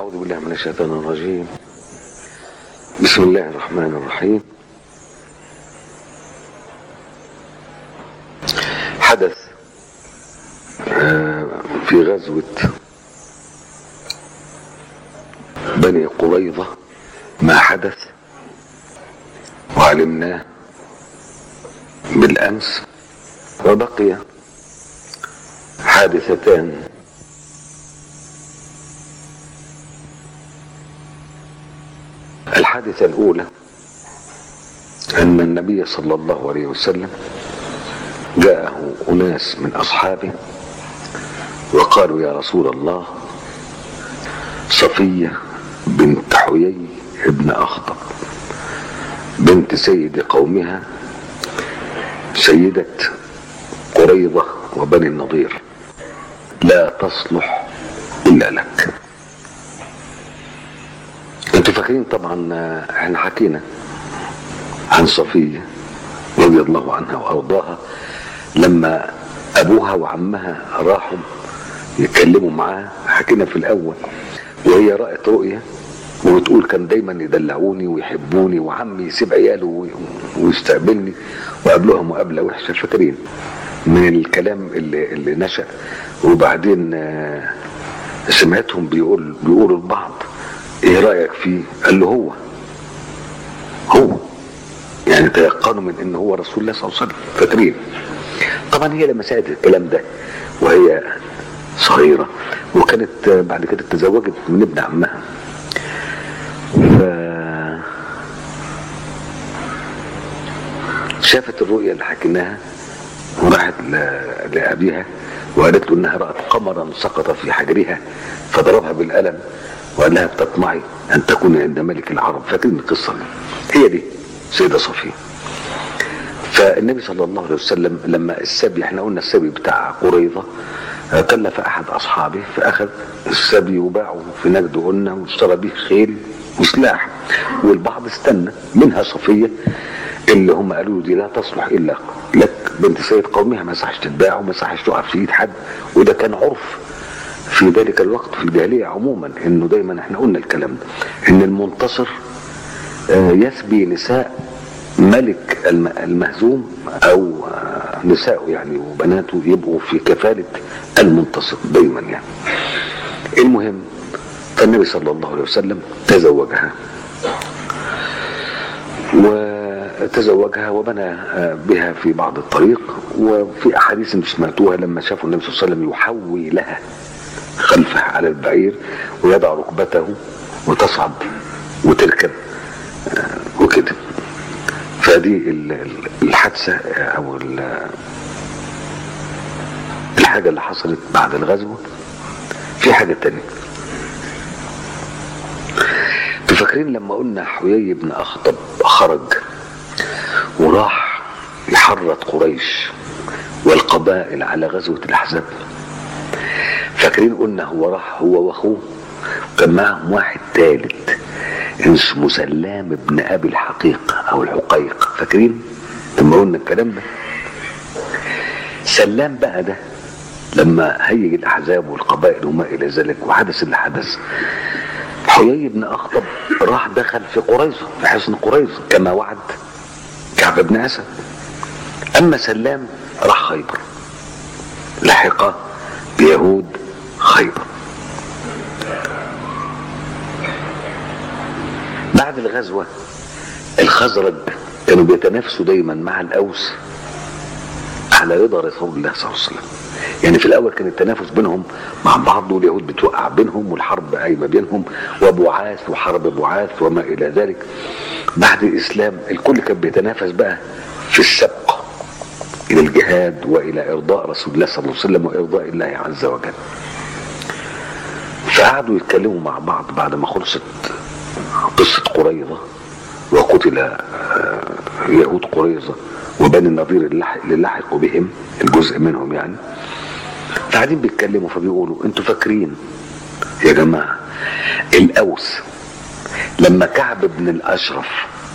أعوذ بالله من الشيطان الرجيم بسم الله الرحمن الرحيم حدث آه، في غزوة بني قريظة ما حدث وعلمناه بالأمس وبقي حادثتان الحادثة الأولى أن النبي صلى الله عليه وسلم جاءه أناس من أصحابه وقالوا يا رسول الله صفية بنت حيي ابن أخطب بنت سيد قومها سيدة قريضة وبني النضير لا تصلح إلا لك انتوا فاكرين طبعا احنا حكينا عن صفية رضي الله عنها وارضاها لما ابوها وعمها راحوا يتكلموا معاه حكينا في الاول وهي رأت رؤية وبتقول كان دايما يدلعوني ويحبوني وعمي يسيب عياله وي- ويستقبلني وقابلوها مقابله وحشه فاكرين من الكلام اللي, اللي نشا وبعدين آه، سمعتهم بيقول بيقولوا لبعض ايه رايك فيه؟ قال له هو هو يعني تيقنوا من ان هو رسول الله صلى الله عليه وسلم فاكرين طبعا هي لما سالت الكلام ده وهي صغيره وكانت آه، بعد كده تزوجت من ابن عمها ف شافت الرؤيا اللي حكيناها وراحت ل- لأبيها وقالت له إنها رأت قمرا سقط في حجرها فضربها بالقلم وقال لها بتطمعي أن تكوني عند ملك العرب فاكرين القصة دي هي دي سيدة صفية فالنبي صلى الله عليه وسلم لما السبي احنا قلنا السبي بتاع قريظة آه، كلف أحد أصحابه فأخذ السبي وباعه في نجد قلنا واشترى به خيل وسلاح والبعض استنى منها صفية اللي هم قالوا له دي لا تصلح إلا لك بنت سيد قومها ما صحش تتباع وما صحش تقع في ايد حد وده كان عرف في ذلك الوقت في الجاهلية عموما انه دايما احنا قلنا الكلام ده ان المنتصر آه، يسبي نساء ملك الم- المهزوم او آه، نساءه يعني وبناته يبقوا في كفالة المنتصر دايما يعني المهم فالنبي صلى الله عليه وسلم تزوجها وتزوجها وبنى آه، بها في بعض الطريق وفي احاديث انتم سمعتوها لما شافوا النبي صلى الله عليه وسلم يحوي لها خلفه على البعير ويضع ركبته وتصعد وتركب آه، وكده فدي ال- ال- الحادثه آه، او ال- الحاجه اللي حصلت بعد الغزوه في حاجه تانية انتوا فاكرين لما قلنا حيي بن اخطب خرج وراح يحرض قريش والقبائل على غزوه الاحزاب فاكرين قلنا هو راح هو واخوه كان معهم واحد ثالث اسمه سلام ابن ابي الحقيق او الحقيق فاكرين لما قلنا الكلام ده سلام بقى ده لما هيج الاحزاب والقبائل وما الى ذلك وحدث اللي حدث حيي بن اخطب راح دخل في قريظه في حصن قريظه كما وعد كعب بن اسد اما سلام راح خيبر لحق بيهود خيبر بعد الغزوة الخزرج كانوا بيتنافسوا دايما مع الأوس على رضا رسول الله صلى الله عليه وسلم يعني في الأول كان التنافس بينهم مع بعض واليهود بتوقع بينهم والحرب قايمة بينهم وبعاث وحرب بعاث وما إلى ذلك بعد الإسلام الكل كان بيتنافس بقى في السبق إلى الجهاد وإلى إرضاء رسول الله صلى الله عليه وسلم وإرضاء الله عز وجل فقعدوا يتكلموا مع بعض بعد ما خلصت قصة قريظة وقتل آه، يهود قريظة وبني النضير اللي لحق- اللي لحقوا بهم الجزء منهم يعني فقاعدين بيتكلموا فبيقولوا انتوا فاكرين يا جماعة الأوس لما كعب بن الأشرف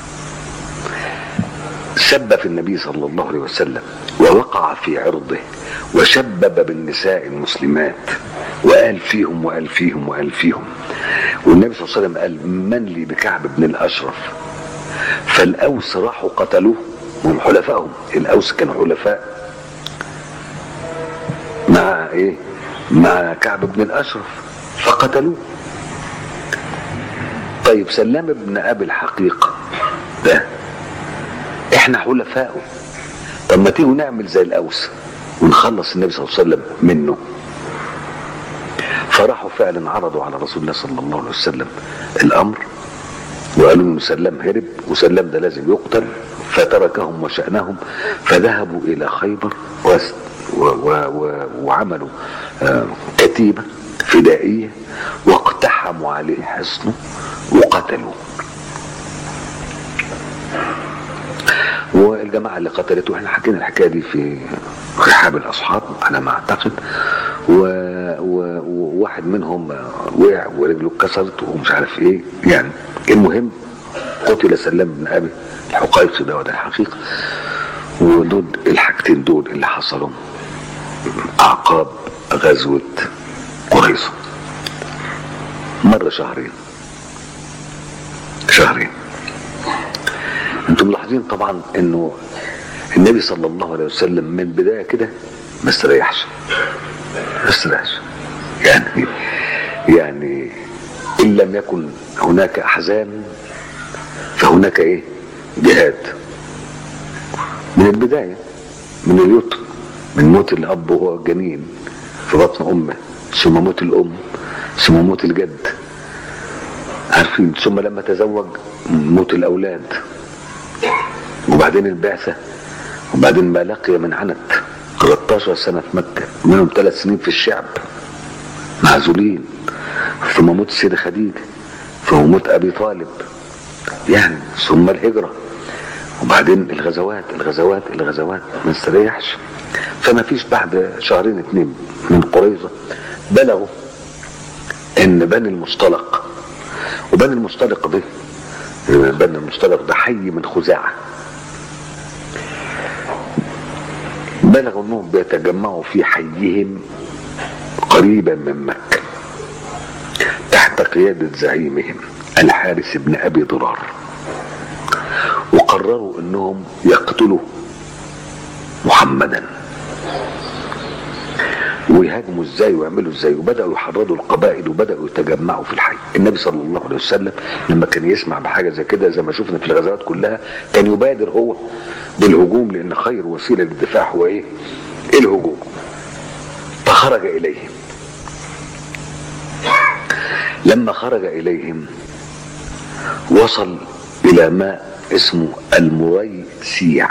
سب في النبي صلى الله عليه وسلم ووقع في عرضه وشبب بالنساء المسلمات وقال فيهم وقال فيهم وقال فيهم والنبي صلى الله عليه وسلم قال من لي بكعب بن الاشرف فالاوس راحوا قتلوه وهم حلفائهم الاوس كانوا حلفاء مع ايه مع كعب بن الاشرف فقتلوه طيب سلام بن ابي الحقيقه ده احنا حلفائه طب ما تيجوا نعمل زي الاوس ونخلص النبي صلى الله عليه وسلم منه فراحوا فعلا عرضوا على رسول الله صلى الله عليه وسلم الامر وقالوا ان سلام هرب وسلام ده لازم يقتل فتركهم وشأنهم فذهبوا الى خيبر وس- و و و وعملوا آه، كتيبة فدائية واقتحموا عليه حصنه وقتلوه والجماعة اللي قتلته احنا حكينا الحكاية دي في رحاب الأصحاب على ما أعتقد و... و... وواحد منهم وقع ورجله اتكسرت ومش عارف ايه يعني المهم قتل سلام بن أبي الحقيقي ده وده الحقيقة ودول الحاجتين دول اللي حصلوا أعقاب غزوة قريظة مرة شهرين شهرين انتم ملاحظين طبعا انه النبي صلى الله عليه وسلم من البدايه كده ما استريحش ما استريحش يعني يعني ان لم يكن هناك احزان فهناك ايه جهاد من البدايه من اليتم من موت الاب وهو جنين في بطن امه ثم موت الام ثم موت الجد عارفين ثم لما تزوج موت الاولاد وبعدين البعثة وبعدين ما لقي من عنت 13 سنة في مكة منهم ثلاث سنين في الشعب معزولين ثم موت السيدة خديجة ثم موت أبي طالب يعني ثم الهجرة وبعدين الغزوات الغزوات الغزوات ما استريحش فما فيش بعد شهرين اتنين من قريظة بلغوا ان بني المصطلق وبني المصطلق دي بني المصطلق ده حي من خزاعة بلغوا انهم بيتجمعوا في حيهم قريبا من مكة تحت قيادة زعيمهم الحارث بن ابي ضرار وقرروا انهم يقتلوا محمدا ويهاجموا ازاي ويعملوا ازاي وبداوا يحرضوا القبائل وبداوا يتجمعوا في الحي النبي صلى الله عليه وسلم لما كان يسمع بحاجه زي كده زي ما شفنا في الغزوات كلها كان يبادر هو بالهجوم لان خير وسيله للدفاع هو ايه الهجوم فخرج اليهم لما خرج اليهم وصل الى ماء اسمه المريسيع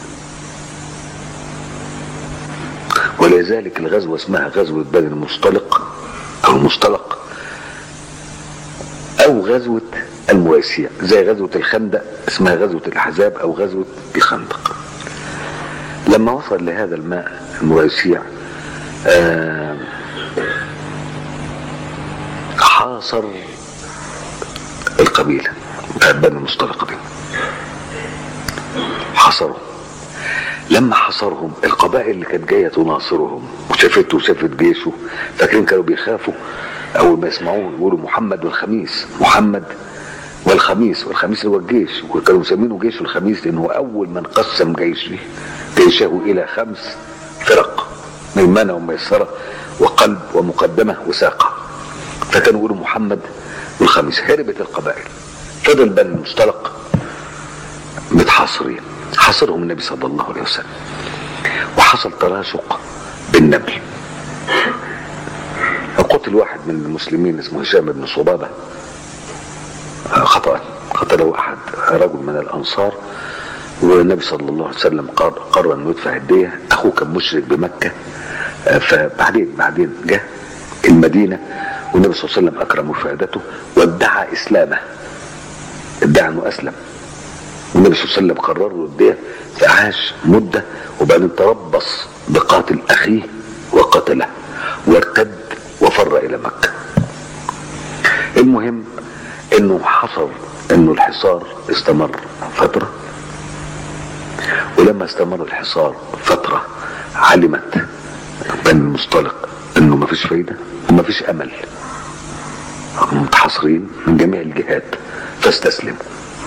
ولذلك الغزوة اسمها غزوة بني المصطلق أو المصطلق أو غزوة المريسيع زي غزوة الخندق اسمها غزوة الأحزاب أو غزوة الخندق لما وصل لهذا الماء المريسيع آه حاصر القبيلة بتاعت بني المصطلق دي حصروا لما حصرهم القبائل اللي كانت جايه تناصرهم وشافته وشافت جيشه فاكرين كانوا بيخافوا اول ما يسمعوه يقولوا محمد والخميس محمد والخميس والخميس اللي هو الجيش وكانوا مسمينه جيش الخميس لانه اول من قسم جيشه جيشه الى خمس فرق ميمنه وميسره وقلب ومقدمه وساقه فكانوا يقولوا محمد والخميس هربت القبائل فضل بني المصطلق متحاصرين حاصرهم النبي صلى الله عليه وسلم وحصل تراشق بالنبل قتل واحد من المسلمين اسمه هشام بن صبابة خطأ قتله أحد رجل من الأنصار والنبي صلى الله عليه وسلم قرر, قرر انه يدفع الدية اخوه كان مشرك بمكة فبعدين بعدين جه المدينة والنبي صلى الله عليه وسلم اكرم وفادته وادعى اسلامه ادعى انه اسلم والنبي صلى الله عليه وسلم قرر له الدية فعاش مدة وبعدين تربص بقاتل أخيه وقتله وارتد وفر إلى مكة المهم انه حصل انه الحصار استمر فترة ولما استمر الحصار فترة علمت بني المصطلق انه مفيش فايدة ومفيش امل متحاصرين من جميع الجهات فاستسلموا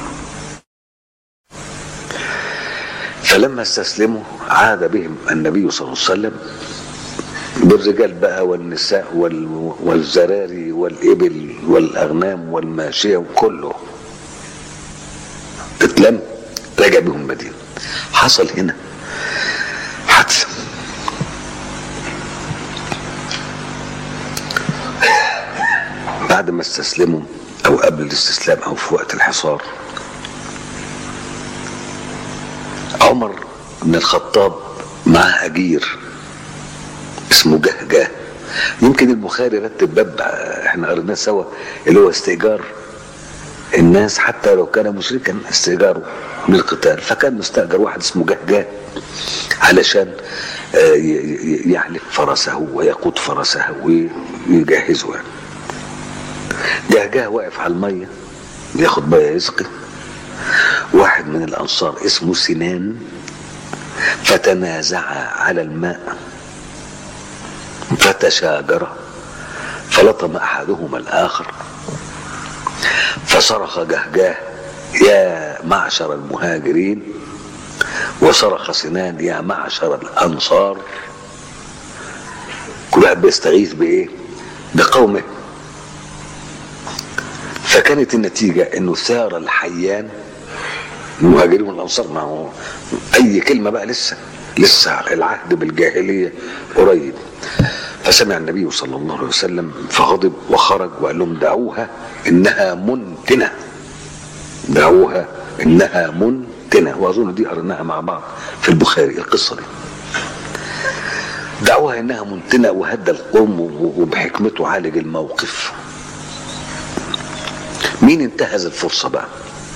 فلما استسلموا عاد بهم النبي صلى الله عليه وسلم بالرجال بقى والنساء وال... والزراري والإبل والأغنام والماشية وكله اتلم رجع بهم المدينة حصل هنا حادثة بعد ما استسلموا أو قبل الاستسلام أو في وقت الحصار عمر بن الخطاب معاه أجير اسمه جهجاه يمكن البخاري رتب باب احنا قريناه سوا اللي هو استئجار الناس حتى لو كان مشركا استئجاره للقتال فكان مستأجر واحد اسمه جهجاه علشان يحلف فرسه ويقود فرسه ويجهزه يعني جهجاه واقف على الميه بياخد ميه يسقي واحد من الانصار اسمه سنان فتنازعا على الماء فتشاجرا فلطم احدهما الاخر فصرخ جهجاه يا معشر المهاجرين وصرخ سنان يا معشر الانصار كل واحد بيستغيث بايه بقومه فكانت النتيجة انه ثار الحيان المهاجرين والانصار ما هو اي كلمة بقى لسه لسه العهد بالجاهلية قريب فسمع النبي صلى الله عليه وسلم فغضب وخرج وقال لهم دعوها انها منتنة دعوها انها منتنة واظن دي قرناها مع بعض في البخاري القصة دي دعوها انها منتنة وهدى القوم وبحكمته عالج الموقف مين انتهز الفرصة بقى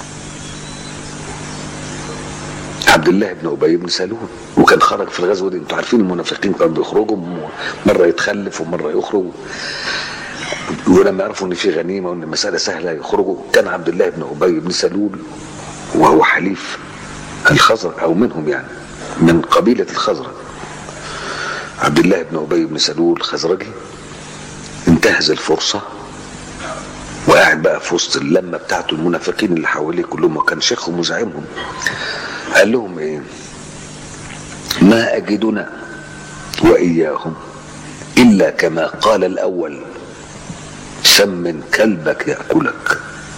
عبد الله بن ابي بن سلول وكان خرج في الغزوه دي انتوا عارفين المنافقين كانوا بيخرجوا مره يتخلف ومره يخرج ولما يعرفوا ان في غنيمه وان المساله سهله يخرجوا كان عبد الله بن ابي بن سلول وهو حليف الخزرج او منهم يعني من قبيله الخزرج عبد الله بن ابي بن سلول خزرجي انتهز الفرصه وقاعد بقى في وسط اللمه بتاعته المنافقين اللي حواليه كلهم وكان شيخهم وزعيمهم قال لهم ايه ما اجدنا واياهم الا كما قال الاول سمن كلبك ياكلك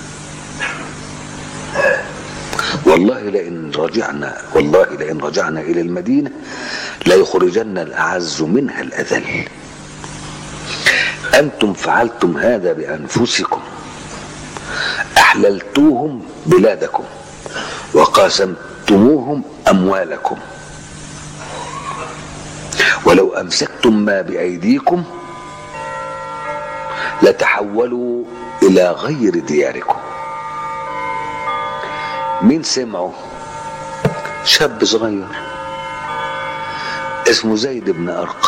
والله لئن رجعنا والله لئن رجعنا الى المدينه ليخرجن الاعز منها الاذل انتم فعلتم هذا بانفسكم احللتوهم بلادكم وقاسمتموهم اموالكم ولو امسكتم ما بايديكم لتحولوا الى غير دياركم مين سمعه شاب صغير اسمه زيد بن ارقم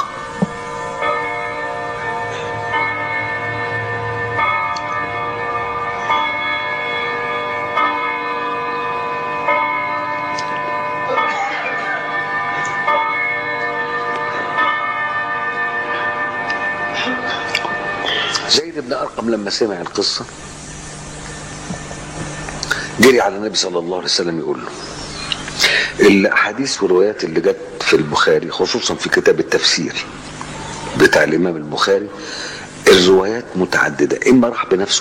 زيد بن ارقم لما سمع القصه جري على النبي صلى الله عليه وسلم يقول له الاحاديث والروايات اللي جت في البخاري خصوصا في كتاب التفسير بتاع الامام البخاري الروايات متعدده اما راح بنفسه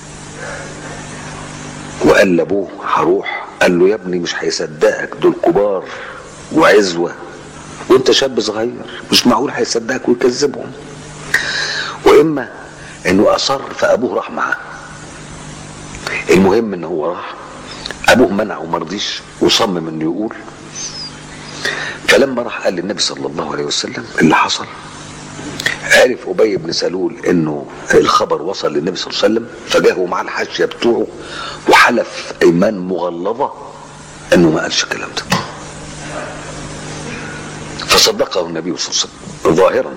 وقال لابوه هروح قال له يا ابني مش هيصدقك دول كبار وعزوه وانت شاب صغير مش معقول هيصدقك ويكذبهم واما انه اصر فابوه راح معاه المهم ان هو راح ابوه منع وما رضيش وصمم انه يقول فلما راح قال للنبي صلى الله عليه وسلم اللي حصل عرف ابي بن سلول انه الخبر وصل للنبي صلى الله عليه وسلم فجاءوا مع الحاشيه بتوعه وحلف ايمان مغلظه انه ما قالش الكلام ده فصدقه النبي صلى الله عليه وسلم ظاهرا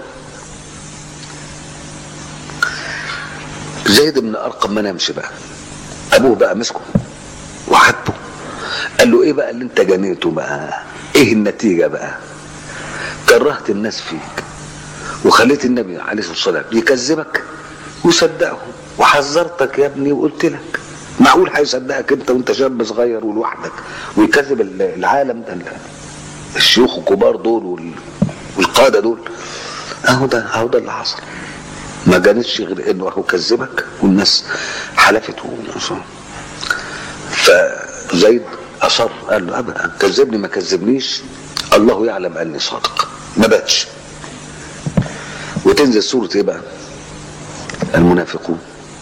زيد بن ارقم ما نامش بقى ابوه بقى مسكه وحبه قال له ايه بقى اللي انت جنيته بقى ايه النتيجه بقى كرهت الناس فيك وخليت النبي عليه الصلاه والسلام يكذبك وصدقهم وحذرتك يا ابني وقلت لك معقول هيصدقك انت وانت شاب صغير ولوحدك ويكذب العالم ده الشيوخ الكبار دول وال- والقاده دول اهو ده اهو ده اللي حصل ما كانتش غير انه اهو كذبك والناس حلفت و- فزيد اصر قال له ابدا كذبني ما كذبنيش الله يعلم اني صادق ما باتش وتنزل سوره ايه بقى المنافقون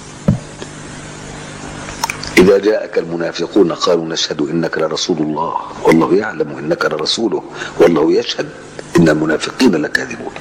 إذا جاءك المنافقون قالوا نشهد إنك لرسول الله والله يعلم إنك لرسوله والله يشهد إن المنافقين لكاذبون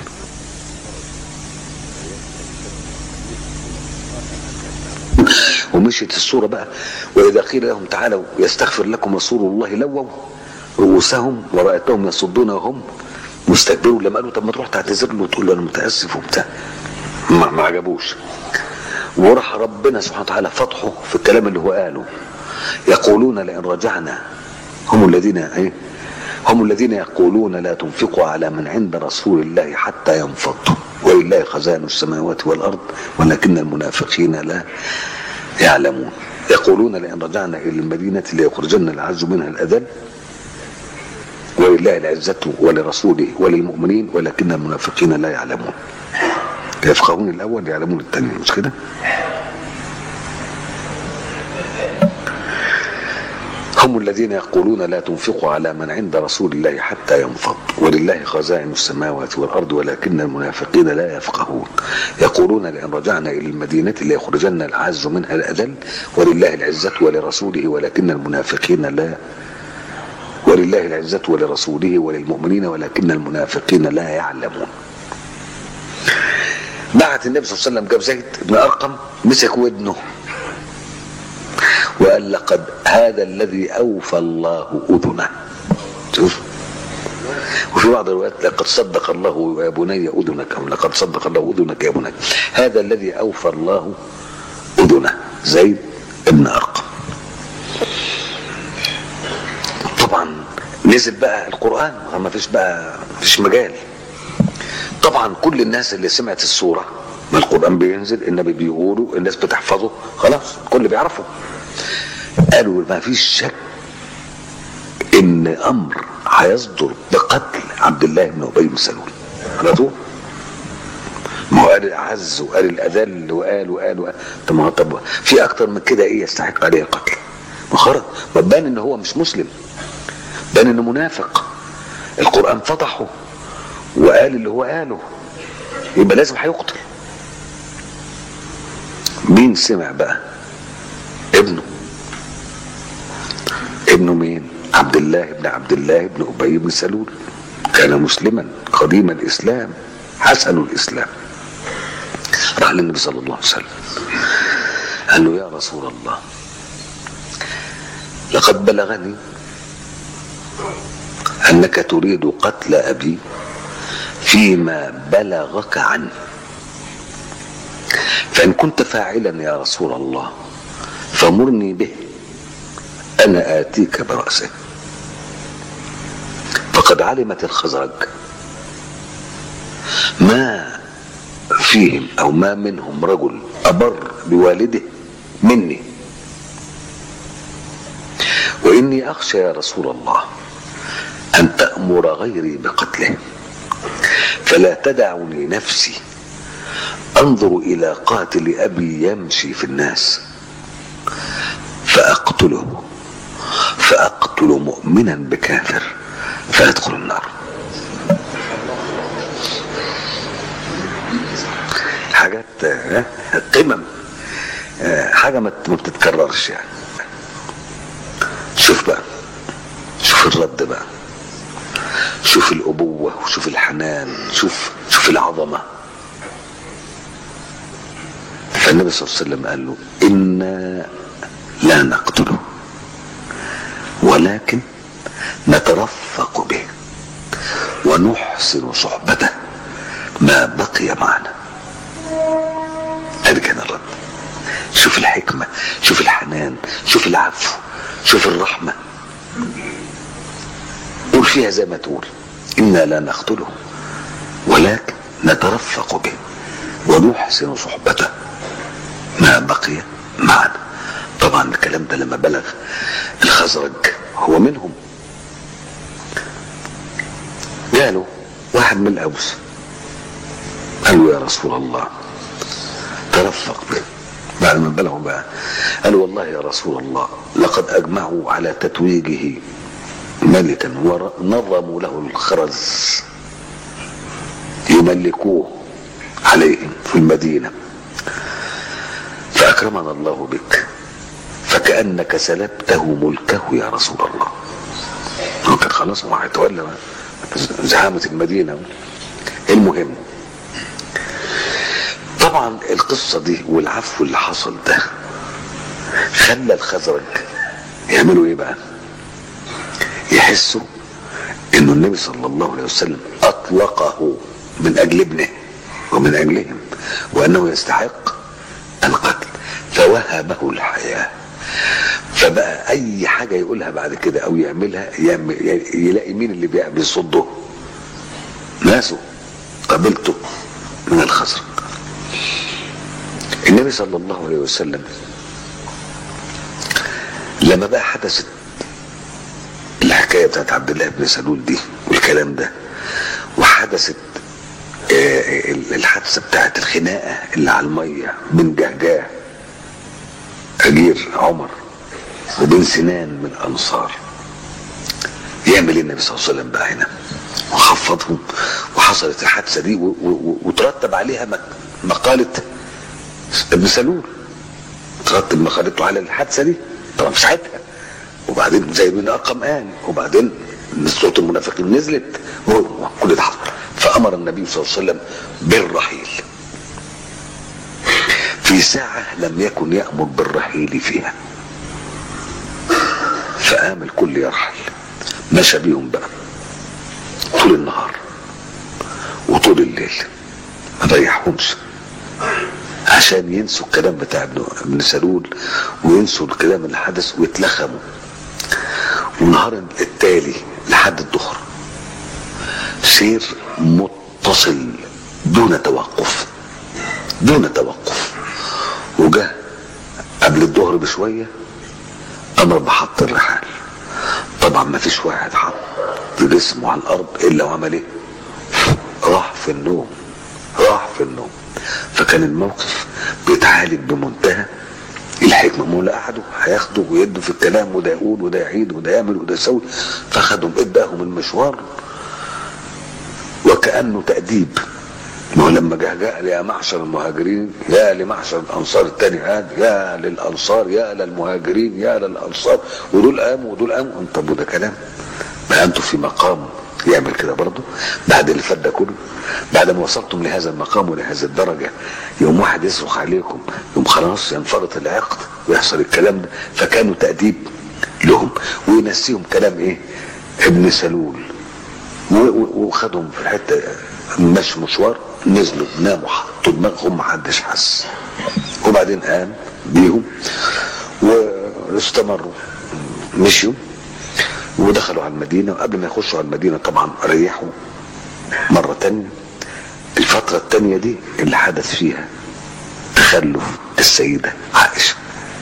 ومشيت الصورة بقى وإذا قيل لهم تعالوا يستغفر لكم رسول الله لووا رؤوسهم ورأيتهم يصدون وهم مستكبرون لما قالوا طب ما تروح تعتذر له وتقول له أنا متأسف وبتاع ما, ما عجبوش وراح ربنا سبحانه وتعالى فتحه في الكلام اللي هو قاله يقولون لئن رجعنا هم الذين ايه هم الذين يقولون لا تنفقوا على من عند رسول الله حتى ينفضوا ولله خزائن السماوات والارض ولكن المنافقين لا يعلمون يقولون لئن رجعنا الى المدينه ليخرجن العز منها الاذل ولله العزه ولرسوله وللمؤمنين ولكن المنافقين لا يعلمون يفقهون الاول يعلمون الثاني مش كده هم الذين يقولون لا تنفقوا على من عند رسول الله حتى ينفض ولله خزائن السماوات والارض ولكن المنافقين لا يفقهون يقولون لئن رجعنا الى المدينه ليخرجن العز منها الاذل ولله العزه ولرسوله ولكن المنافقين لا ولله العزه ولرسوله وللمؤمنين ولكن المنافقين لا يعلمون بعت النبي صلى الله عليه وسلم جاب زيد بن ارقم مسك ودنه وقال لقد هذا الذي اوفى الله اذنه شوف وفي بعض الروايات لقد صدق الله يا بني اذنك او لقد صدق الله اذنك يا بني هذا الذي اوفى الله اذنه زيد بن ارقم طبعا نزل بقى القران ما فيش بقى ما فيش مجال طبعا كل الناس اللي سمعت السوره ما القران بينزل النبي بيقوله الناس بتحفظه خلاص الكل بيعرفه قالوا ما فيش شك ان امر هيصدر بقتل عبد الله بن ابي بن سلول على طول ما هو قال الاعز وقال الاذل وقال وقال وقال طب ما هو طب في اكتر من كده ايه يستحق عليه القتل ما خرج ما بان ان هو مش مسلم بان انه منافق القران فضحه وقال اللي هو قاله يبقى لازم هيقتل مين سمع بقى ابنه ابنه مين عبد الله بن عبد الله بن ابي بن سلول كان مسلما قديم الاسلام حسن الاسلام راح للنبي صلى الله عليه وسلم قال له يا رسول الله لقد بلغني انك تريد قتل ابي فيما بلغك عنه فان كنت فاعلا يا رسول الله فمرني به انا اتيك براسه فقد علمت الخزرج ما فيهم او ما منهم رجل ابر بوالده مني واني اخشى يا رسول الله ان تامر غيري بقتله فلا تدعني نفسي انظر الى قاتل ابي يمشي في الناس فاقتله فاقتل مؤمنا بكافر فيدخل النار حاجات آه، قمم آه، حاجه ما ما بتتكررش يعني شوف بقى شوف الرد بقى شوف الأبوة وشوف الحنان شوف شوف العظمة فالنبي صلى الله عليه وسلم قال له إنا لا نقتله ولكن نترفق به ونحسن صحبته ما بقي معنا ادي كان الرد شوف الحكمة شوف الحنان شوف العفو شوف الرحمة قول فيها زي ما تقول إنا لا نقتله ولكن نترفق به ونحسن صحبته ما ما بقي معنا طبعا الكلام ده لما بلغ الخزرج هو منهم قالوا واحد من الاوس قال له يا رسول الله ترفق به بعد ما بلغوا بقى قال والله يا رسول الله لقد اجمعوا على تتويجه ملكا ونظموا له الخرز يملكوه عليهم في المدينة فأكرمنا الله بك فكأنك سلبته ملكه يا رسول الله هو كان خلاص هو هيتولى زعامة المدينة المهم طبعا القصة دي والعفو اللي حصل ده خلى الخزرج يعملوا ايه بقى يحسوا انه النبي صلى الله عليه وسلم اطلقه من اجل ابنه ومن اجلهم وانه يستحق القتل فوهبه الحياه فبقى اي حاجه يقولها بعد كده او يعملها يعمل يلاقي مين اللي بيصده ناسه قبلته من الخزرج النبي صلى الله عليه وسلم لما بقى حدثت الحكايه بتاعت عبد الله بن سلول دي والكلام ده وحدثت الحادثه بتاعت الخناقه اللي على الميه بين جهجاه اجير عمر وبين سنان من الانصار يعمل ايه النبي صلى الله عليه وسلم بقى هنا وخفضهم وحصلت الحادثه دي وترتب عليها مقاله ابن سلول ترتب مقالته على الحادثه دي طبعا في ساعتها وبعدين زي بن ارقم قال وبعدين صوت المنافقين نزلت وكل ده حصل فامر النبي صلى الله عليه وسلم بالرحيل في ساعة لم يكن يأمر بالرحيل فيها فقام الكل يرحل مشى بيهم بقى طول النهار وطول الليل ما ريحهمش عشان ينسوا الكلام بتاع ابن ابن سلول وينسوا الكلام اللي حدث ويتلخموا والنهار التالي لحد الظهر سير متصل دون توقف دون توقف وجاء قبل الظهر بشويه امر بحط الرحال طبعا ما فيش واحد حط جسمه على الارض الا وعمل ايه راح في النوم راح في النوم فكان الموقف بيتعالج بمنتهى الحكمه ما هو لا احده هياخده ويده في الكلام وده يقول وده يعيد وده يعمل وده يسوي فخدهم اداهم المشوار وكانه تاديب ما هو لما جه جاء يا معشر المهاجرين يا لمعشر الانصار التاني هاد يا للانصار يا للمهاجرين يا للانصار ودول قاموا ودول قاموا طب وده كلام ما انتوا في مقام يعمل كده برضه بعد اللي فات ده كله بعد ما وصلتم لهذا المقام ولهذه الدرجه يوم واحد يصرخ عليكم يوم خلاص ينفرط العقد ويحصل الكلام ده فكانوا تأديب لهم وينسيهم كلام ايه ابن سلول وخدهم في الحته مشوا مشوار نزلوا ناموا حطوا دماغهم محدش حس وبعدين قام بيهم واستمروا مشيوا ودخلوا على المدينة وقبل ما يخشوا على المدينة طبعا ريحوا مرة تانية الفترة التانية دي اللي حدث فيها تخلف السيدة عائشة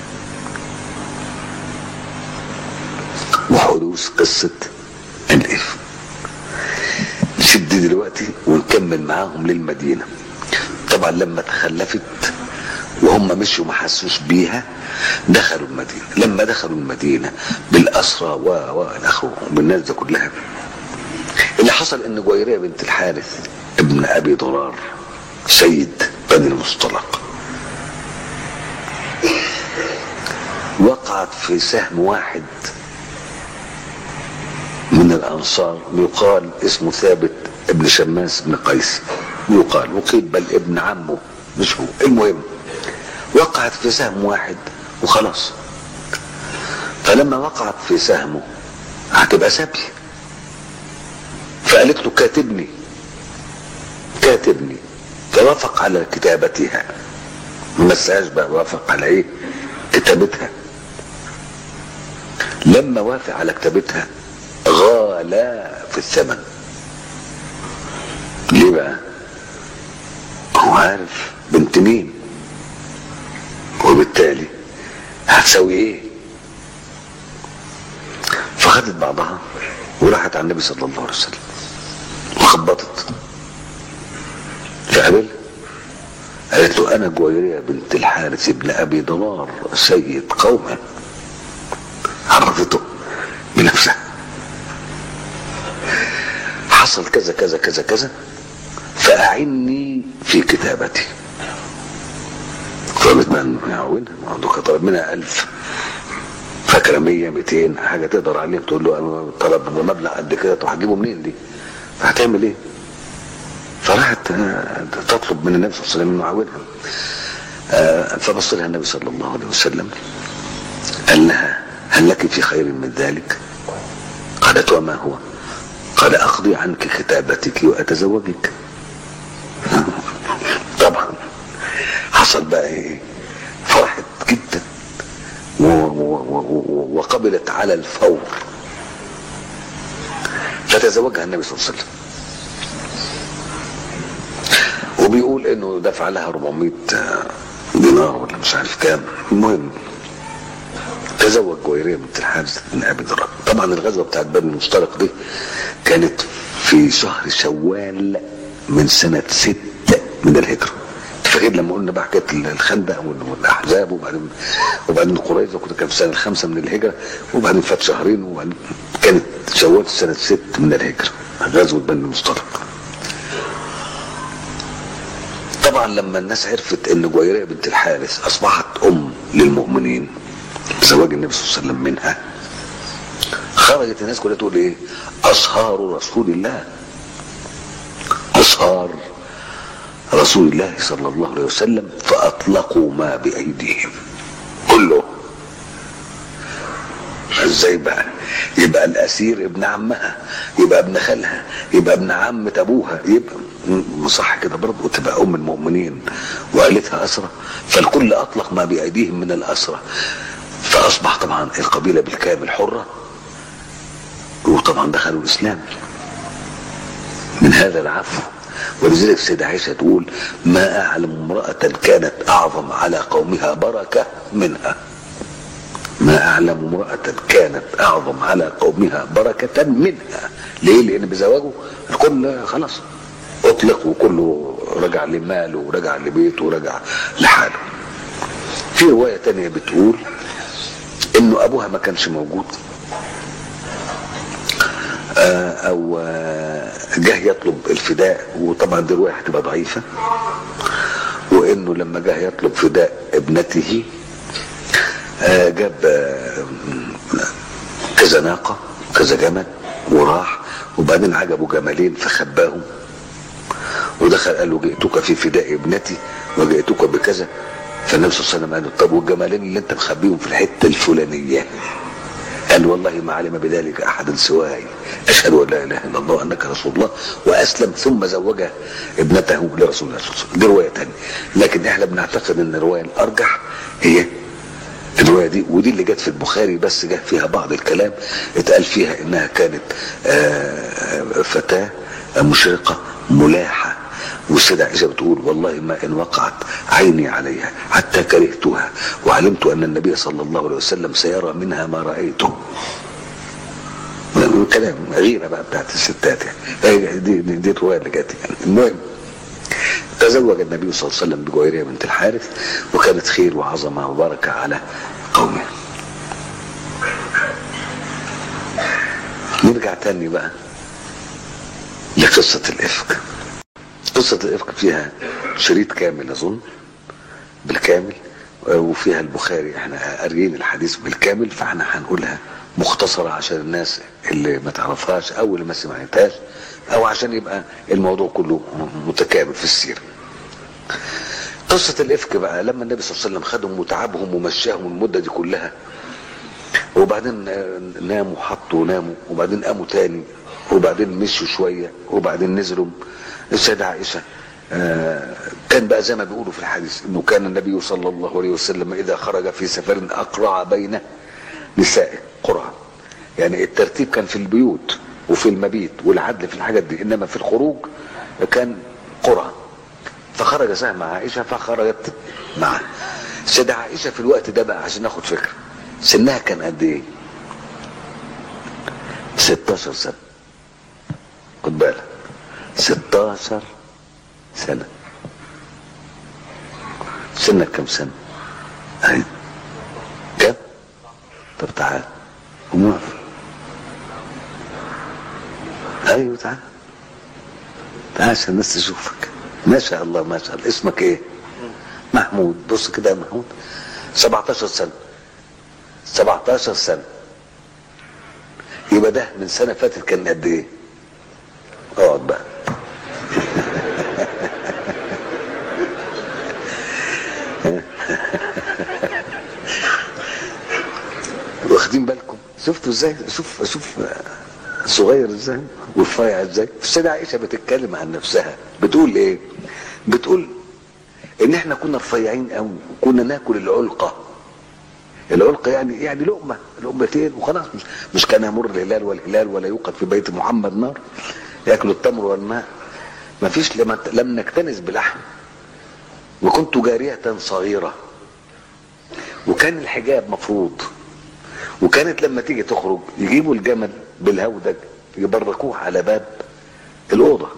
وحدوث قصة الإفك نشد دلوقتي ونكمل معاهم للمدينة طبعا لما تخلفت وهم مشوا ما حسوش بيها دخلوا المدينة لما دخلوا المدينة بالأسرى و و اخره بالناس ده كلها اللي حصل ان جويرية بنت الحارث ابن ابي ضرار سيد بني المصطلق وقعت في سهم واحد من الانصار يقال اسمه ثابت ابن شماس بن قيس يقال وقيل بل ابن عمه مش هو المهم وقعت في سهم واحد وخلاص فلما وقعت في سهمه هتبقى سبي فقالت له كاتبني كاتبني فوافق على كتابتها ما مساش بقى وافق على ايه كتابتها لما وافق على كتابتها غالى في الثمن ليه بقى هو عارف بنت مين وبالتالي هتسوي ايه فخدت بعضها وراحت على النبي صلى الله عليه وسلم وخبطت فقابلها قالت له انا جويرية بنت الحارث ابن ابي ضرار سيد قومه عرفته بنفسها حصل كذا كذا كذا كذا فأعني في كتابتي طلبت من يعاونها ما عنده طلب منها ألف فاكرة 100 200 حاجة تقدر عليهم تقول له أنا طلب مبلغ قد كده طب هتجيبه منين دي؟ فهتعمل إيه؟ فراحت آه، تطلب من النبي صلى الله عليه وسلم انه يعاونها آه، فبص لها النبي صلى الله عليه وسلم قال لها هل لك في خير من ذلك؟ قالت وما هو؟ قال اقضي عنك كتابتك واتزوجك طبعا حصل بقى ايه؟ فرحت جدا و- و- و- و- وقبلت على الفور فتزوجها النبي صلى الله عليه وسلم وبيقول انه دفع لها 400 دينار ولا مش عارف كام المهم تزوج جويرية بنت الحارث من ابي ذر طبعا الغزوه بتاعت بني المشترك دي كانت في شهر شوال من سنه ستة من الهجره فاكر لما قلنا بقى حكايه الخندق وال- والاحزاب وبعدين وبعدين قريظه كنت كان في سنه الخامسه من الهجره وبعدين فات شهرين وبعدين كانت شوال سنه ست من الهجره غزوه بني المشترك طبعا لما الناس عرفت ان جويرية بنت الحارث اصبحت ام للمؤمنين بزواج النبي صلى الله عليه وسلم منها خرجت الناس كلها تقول ايه اصهار رسول الله اصهار رسول الله صلى الله عليه وسلم فاطلقوا ما بايديهم كله ازاي بقى يبقى الاسير ابن عمها يبقى ابن خالها يبقى ابن عمة ابوها يبقى م- صح كده برضه وتبقى ام المؤمنين وقالتها اسرى فالكل اطلق ما بايديهم من الاسرى فاصبح طبعا القبيله بالكامل حره وطبعا دخلوا الاسلام من هذا العفو ولذلك السيدة عائشة تقول ما أعلم امرأة كانت أعظم على قومها بركة منها ما أعلم امرأة كانت أعظم على قومها بركة منها ليه؟ لأن بزواجه الكل خلاص أطلق وكله رجع لماله ورجع لبيته ورجع لحاله في رواية تانية بتقول إنه أبوها ما كانش موجود آه، أو آه، جه يطلب الفداء وطبعا دي رواية هتبقى ضعيفة وإنه لما جه يطلب فداء ابنته آه، جاب آه، كذا ناقة كذا جمل وراح وبعدين عجبوا جملين فخباهم ودخل قال له جئتك في فداء ابنتي وجئتك بكذا فالنبي صلى الله عليه وسلم قال له طب والجمالين اللي انت مخبيهم في الحته الفلانيه قال والله ما علم بذلك احد سواي اشهد ان لا اله الا الله وانك رسول الله واسلم ثم زوج ابنته لرسول الله صلى الله عليه وسلم دي روايه ثانيه لكن احنا بنعتقد ان الروايه الارجح هي الروايه دي ودي اللي جت في البخاري بس جه فيها بعض الكلام اتقال فيها انها كانت آه، فتاه مشرقه ملاحه والسيدة عائشة بتقول والله ما إن وقعت عيني عليها حتى كرهتها وعلمت أن النبي صلى الله عليه وسلم سيرى منها ما رأيته كلام غيرة بقى بتاعت الستات يعني دي, دي, دي الرواية اللي جت يعني المهم تزوج النبي صلى الله عليه وسلم بجويرية بنت الحارث وكانت خير وعظمة وبركة على قومه نرجع تاني بقى لقصة الإفك قصة الإفك فيها شريط كامل أظن بالكامل وفيها البخاري احنا قاريين الحديث بالكامل فاحنا هنقولها مختصرة عشان الناس اللي ما تعرفهاش او اللي ما سمعتهاش او عشان يبقى الموضوع كله متكامل في السيرة قصة الإفك بقى لما النبي صلى الله عليه وسلم خدهم وتعبهم ومشاهم المدة دي كلها وبعدين ناموا حطوا ناموا وبعدين قاموا تاني وبعدين مشوا شوية وبعدين نزلوا السيدة عائشة آه كان بقى زي ما بيقولوا في الحديث انه كان النبي صلى الله عليه وسلم اذا خرج في سفر اقرع بين نسائه قرعة يعني الترتيب كان في البيوت وفي المبيت والعدل في الحاجات دي انما في الخروج كان قرعة فخرج سهم عائشة فخرجت معه سيدة عائشة في الوقت ده بقى عشان ناخد فكرة سنها كان قد ايه 16 سنة خد بالك 16 سنة سنك كم سنة ايوه كم طب تعال قوم واقف ايوه تعال تعال عشان الناس تشوفك ما شاء الله ما شاء الله اسمك ايه محمود بص كده يا محمود 17 سنة 17 سنة يبقى ده من سنة فاتت كان قد ايه اقعد بقى واخدين بالكم شفتوا ازاي شوف شوف صغير ازاي ورفيع ازاي السيدة عائشة بتتكلم عن نفسها بتقول ايه بتقول ان احنا كنا رفيعين قوي وكنا ناكل العلقة العلقة يعني يعني لقمة لقمتين وخلاص مش, مش كان يمر الهلال والهلال ولا يوقد في بيت محمد نار ياكلوا التمر والماء ما فيش لم, لم نكتنز بلحم وكنت جارية صغيرة وكان الحجاب مفروض وكانت لما تيجي تخرج يجيبوا الجمل بالهودج يبركوه على باب الأوضة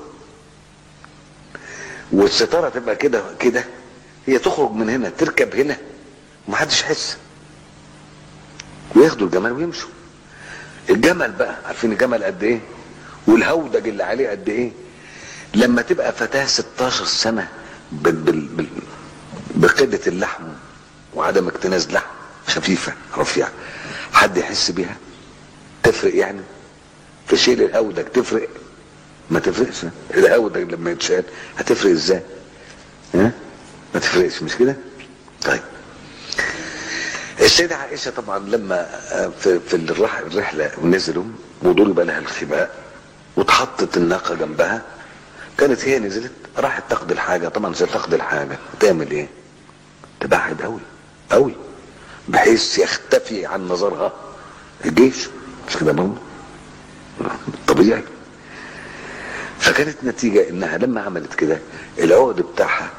والستارة تبقى كده كده هي تخرج من هنا تركب هنا ومحدش يحس وياخدوا الجمل ويمشوا الجمل بقى عارفين الجمل قد ايه والهودج اللي عليه قد ايه لما تبقى فتاة 16 سنة بال بال بال بقلة اللحم وعدم اكتناز لحم خفيفة رفيعة حد يحس بيها تفرق يعني تشيل الهودج تفرق ما تفرقش الهودج لما يتشال هتفرق ازاي ها ما تفرقش مش كده طيب السيدة عائشة طبعا لما في, في الرحلة ونزلوا وضرب لها الخباء واتحطت الناقة جنبها كانت هي نزلت راحت تاخد الحاجة طبعا عشان تاخد الحاجة تعمل ايه تبعد قوي قوي بحيث يختفي عن نظرها الجيش مش كده برضه طبيعي فكانت نتيجة انها لما عملت كده العقد بتاعها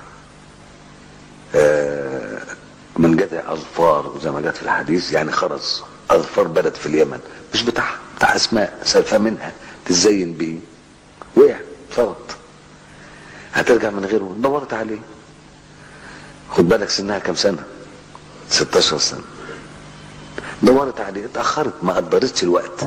آه من جذع اظفار زي ما جت في الحديث يعني خرز اظفار بلد في اليمن مش بتاعها بتاع اسماء سالفه منها تزين بيه وقع فرط هترجع من غيره دورت عليه خد بالك سنها كام سنه 16 سنه دورت عليه اتاخرت ما قدرتش الوقت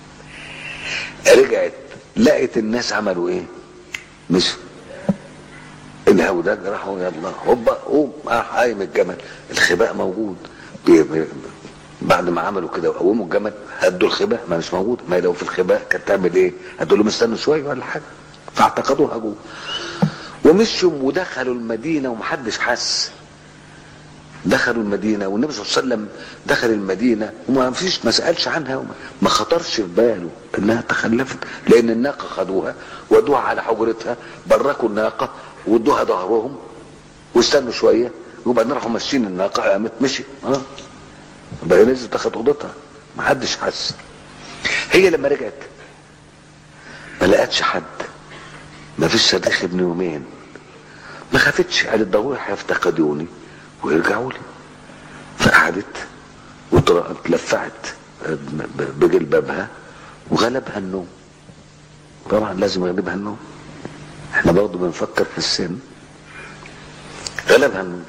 رجعت لقت الناس عملوا ايه مش الهودج راحوا يلا هوبا قوم راح قايم الجمل الخباء موجود بي بي بعد ما عملوا كده وقوموا الجمل هدوا الخباء ما مش موجود ما لو في الخباء كانت تعمل ايه هتقول لهم استنوا شويه ولا حاجه فاعتقدوها جوه ومشوا ودخلوا المدينه ومحدش حس دخلوا المدينه والنبي صلى الله عليه وسلم دخل المدينه وما فيش ما سالش عنها وما ما خطرش في باله انها تخلفت لان الناقه خدوها ودوها على حجرتها بركوا الناقه وادوها ظهرهم واستنوا شويه وبعدين راحوا ماشيين الناقه قامت مشي اه بقى نزلت تاخد اوضتها ما حدش حس هي لما رجعت ما لقتش حد ما فيش صديق ابن يومين ما خافتش قالت ضروري هيفتقدوني ويرجعوا لي فقعدت واتلفعت بجلبابها وغلبها النوم طبعا لازم يغلبها النوم احنا برضه بنفكر في السن غلبها النوم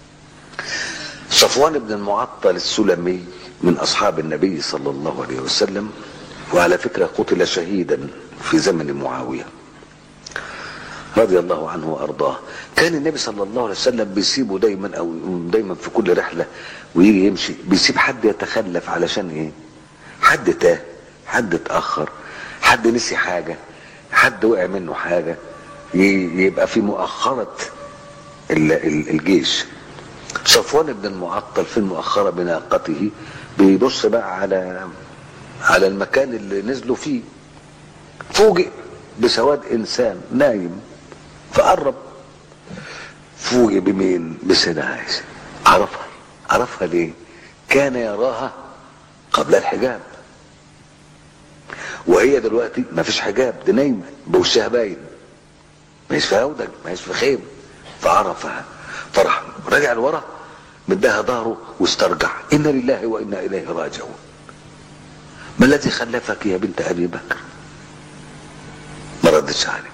صفوان بن المعطل السلمي من اصحاب النبي صلى الله عليه وسلم وعلى فكره قتل شهيدا في زمن معاويه رضي الله عنه وارضاه كان النبي صلى الله عليه وسلم بيسيبه دايما او دايما في كل رحله ويجي يمشي بيسيب حد يتخلف علشان ايه حد تاه حد اتاخر حد نسي حاجه حد وقع منه حاجه يبقى في مؤخره الجيش صفوان بن المعطل في المؤخره بناقته بيبص بقى على على المكان اللي نزلوا فيه فوجئ بسواد انسان نايم فقرب فوجئ بمين بسيدة عائشة عرفها عرفها ليه كان يراها قبل الحجاب وهي دلوقتي ما فيش حجاب دي نايمة بوشها باين ما هيش في هودج ما هيش في خيم فعرفها فرح رجع لورا مدها ظهره واسترجع إنا لله وإنا إليه راجعون ما الذي خلفك يا بنت أبي بكر ما ردتش عليه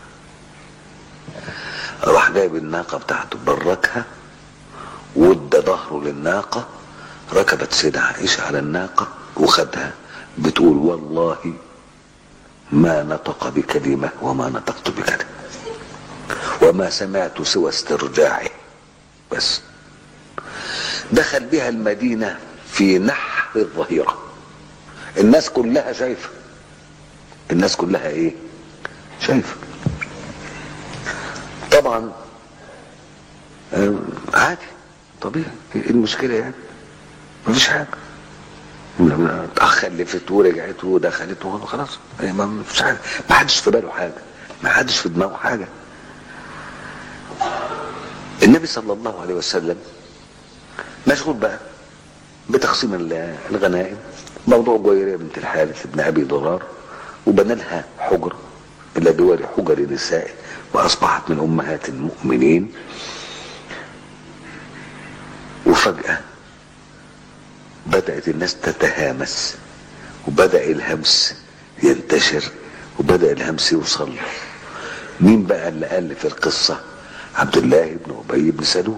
راح جايب الناقة بتاعته بركها وادى ظهره للناقة ركبت سيدة عائشة على الناقة وخدها بتقول والله ما نطق بكلمة وما نطقت بكلمة وما سمعت سوى استرجاعه بس دخل بها المدينة في نحر الظهيرة الناس كلها شايفة الناس كلها ايه شايفة طبعا آه، عادي طبيعي ايه المشكلة يعني مفيش حاجة خلفت ورجعت ودخلت وخلاص يعني ما فيش حاجة ما حدش في باله حاجة ما حدش في دماغه حاجة النبي صلى الله عليه وسلم مشغول بقى بتقسيم ال- الغنائم موضوع جويرية بنت الحارث ابن ابي ضرار وبنى لها حجر الى جوار حجر نسائه واصبحت من امهات المؤمنين وفجأة بدأت الناس تتهامس وبدأ الهمس ينتشر وبدأ الهمس يوصل له مين بقى اللي ألف القصة عبد الله بن أبي بن سلول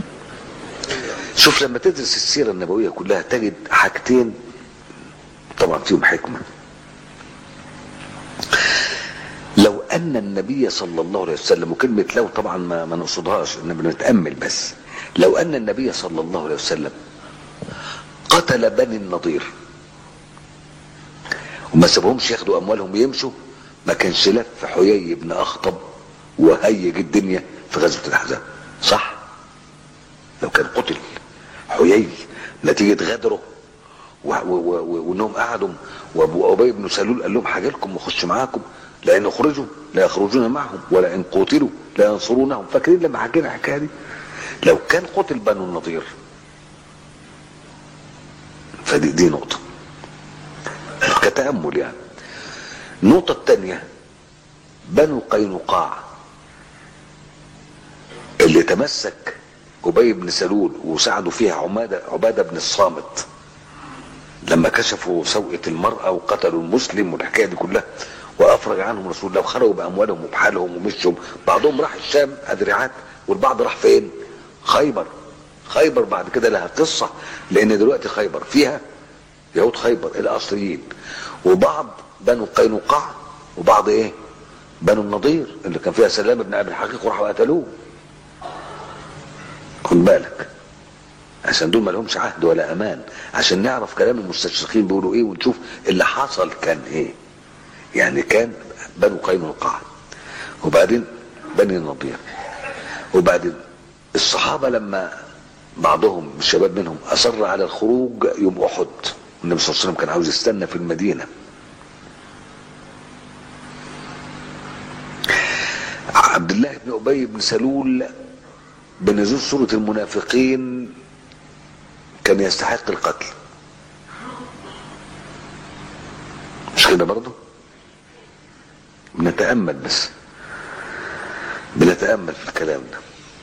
شوف لما تدرس السيرة النبوية كلها تجد حاجتين طبعا فيهم حكمة لو أن النبي صلى الله عليه وسلم وكلمة لو طبعا ما, ما نقصدهاش إن بنتأمل بس لو أن النبي صلى الله عليه وسلم قتل بني النضير وما سابهمش ياخدوا اموالهم ويمشوا ما كانش لف حيي بن اخطب وهيج الدنيا في غزوه الاحزاب صح لو كان قتل حيي نتيجه غدره و- و- و- وانهم قعدوا وابو ابي بن سلول قال لهم حاجه لكم واخش معاكم لان اخرجوا لا يخرجون معهم ولا ان قتلوا لا ينصرونهم فاكرين لما حكينا الحكايه دي لو كان قتل بنو النضير فدي دي نقطة كتأمل يعني النقطة الثانية بنو قينقاع اللي تمسك أبي بن سلول وساعدوا فيها عمادة عبادة بن الصامت لما كشفوا سوءة المرأة وقتلوا المسلم والحكاية دي كلها وأفرج عنهم رسول الله وخرجوا بأموالهم وبحالهم ومشوا بعضهم راح الشام أدرعات والبعض راح فين؟ خيبر خيبر بعد كده لها قصة لأن دلوقتي خيبر فيها يهود خيبر الأصليين وبعض بنو قينقاع وبعض إيه؟ بنو النضير اللي كان فيها سلام بن أبي الحقيق وراحوا قتلوه خد بالك عشان دول ما لهمش عهد ولا امان عشان نعرف كلام المستشرقين بيقولوا ايه ونشوف اللي حصل كان ايه يعني كان بنو قينقاع وبعدين بني النضير وبعدين الصحابة لما بعضهم الشباب منهم أصر على الخروج يوم أحد النبي صلى الله عليه وسلم كان عاوز يستنى في المدينة عبد الله بن أبي بن سلول بنزول سورة المنافقين كان يستحق القتل مش كده برضه بنتأمل بس بنتأمل في الكلام ده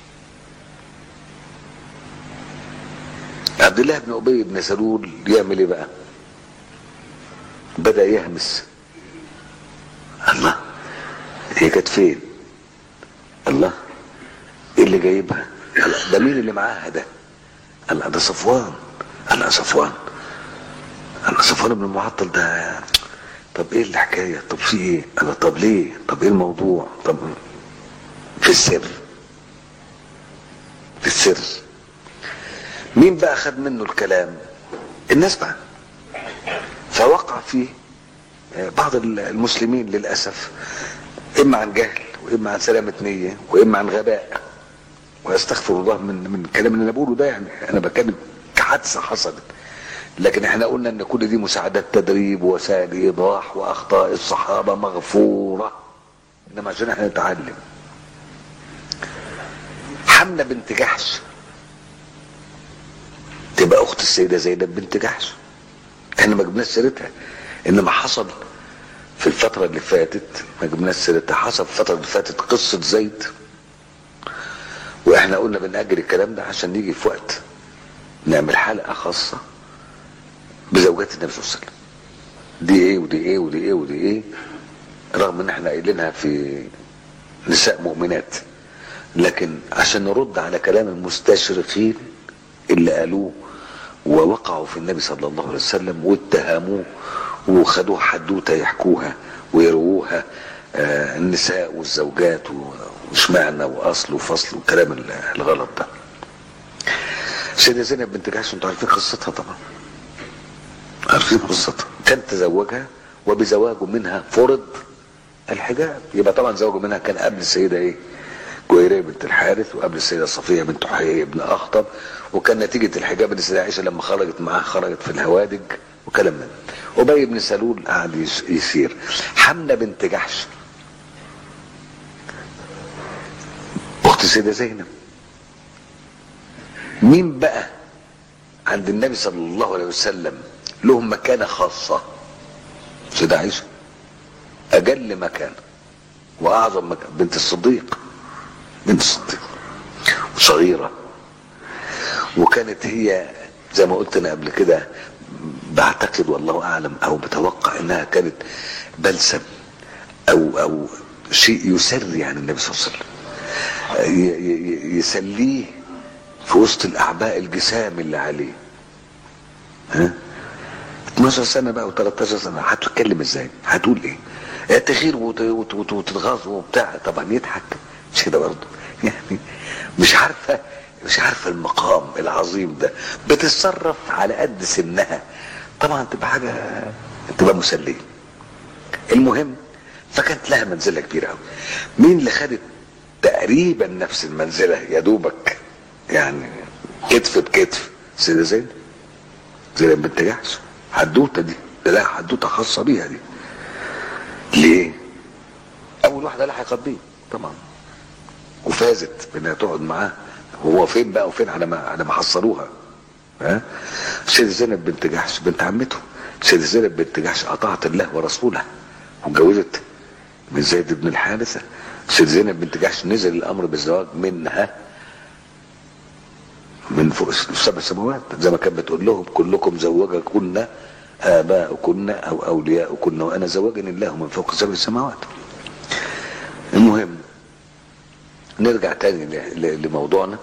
عبد الله بن أبي بن سلول يعمل ايه بقى بدأ يهمس الله هي كانت فين الله ايه اللي جايبها الله، ده مين اللي معاها ده الله ده صفوان الله صفوان الله صفوان بن المعطل ده طب ايه الحكايه طب في ايه الله طب ليه طب ايه الموضوع طب في السر في السر مين بقى خد منه الكلام الناس بقى فوقع فيه بعض المسلمين للاسف اما عن جهل واما عن سلامه نيه واما عن غباء واستغفر الله من من الكلام اللي انا بقوله ده يعني انا بتكلم كحادثه حصلت لكن احنا قلنا ان كل دي مساعدات تدريب ووسائل ايضاح واخطاء الصحابه مغفوره انما عشان احنا نتعلم حمله بنت جحش تبقى اخت السيده زينب بنت جحش احنا ما جبناش سيرتها انما حصل في الفترة اللي فاتت ما جبناش سيرتها حصل في الفترة اللي فاتت قصة زيد واحنا قلنا بنأجل الكلام ده عشان نيجي في وقت نعمل حلقه خاصه بزوجات النبي صلى الله عليه وسلم دي ايه ودي ايه ودي ايه ودي ايه رغم ان احنا قايلينها في نساء مؤمنات لكن عشان نرد على كلام المستشرقين اللي قالوه ووقعوا في النبي صلى الله عليه وسلم واتهموه وخدوه حدوته يحكوها ويرووها آه النساء والزوجات ومش معنى واصل وفصل والكلام الغلط ده سيدة زينب بنت جحش انتوا عارفين قصتها طبعا عارفين قصتها كان تزوجها وبزواجه منها فرض الحجاب يبقى طبعا زواجه منها كان قبل السيدة ايه جويرية بنت الحارث وقبل السيدة صفية بنت حيي بن أخطب وكان نتيجة الحجاب ان السيدة عائشة لما خرجت معاه خرجت في الهوادج وكلام من أبي بن سلول قعد يسير حمنة بنت جحش أخت السيدة زينب مين بقى عند النبي صلى الله عليه وسلم لهم مكانة خاصة سيدة عائشة أجل مكان وأعظم مكان بنت الصديق بنت الصديق صغيرة وكانت هي زي ما قلت أنا قبل كده بعتقد والله أعلم أو بتوقع إنها كانت بلسم أو أو شيء يسري عن النبي صلى الله عليه وسلم يسليه في وسط الأعباء الجسام اللي عليه ها 12 سنة بقى و13 سنة هتتكلم ازاي؟ هتقول ايه؟ تغير وتتغاظ وبتاع طبعا يضحك مش كده برضه يعني مش عارفة مش عارفة المقام العظيم ده بتتصرف على قد سنها طبعا تبقى حاجة تبقى مسلية المهم فكانت لها منزلة كبيرة قوي مين اللي خدت تقريبا نفس المنزلة يا دوبك يعني كتف بكتف سيدة زينب زينب بنت جحش حدوته دي لا حدوته خاصه بيها دي ليه اول واحده لحقت بيه طبعا وفازت بانها تقعد معاه وهو فين بقى وفين على ما على ما حصلوها ها سيدة زينب بنت جحش بنت عمته سيدة زينب بنت جحش اطاعت الله ورسوله واتجوزت من زيد بن الحارثه سيدة زينب بنت جحش نزل الامر بالزواج منها من فوق سبع سماوات زي ما كانت بتقول لهم كلكم زوجكن آباؤكن أو أولياؤكن وأنا زوجني الله من فوق سبع سماوات المهم نرجع تاني لموضوعنا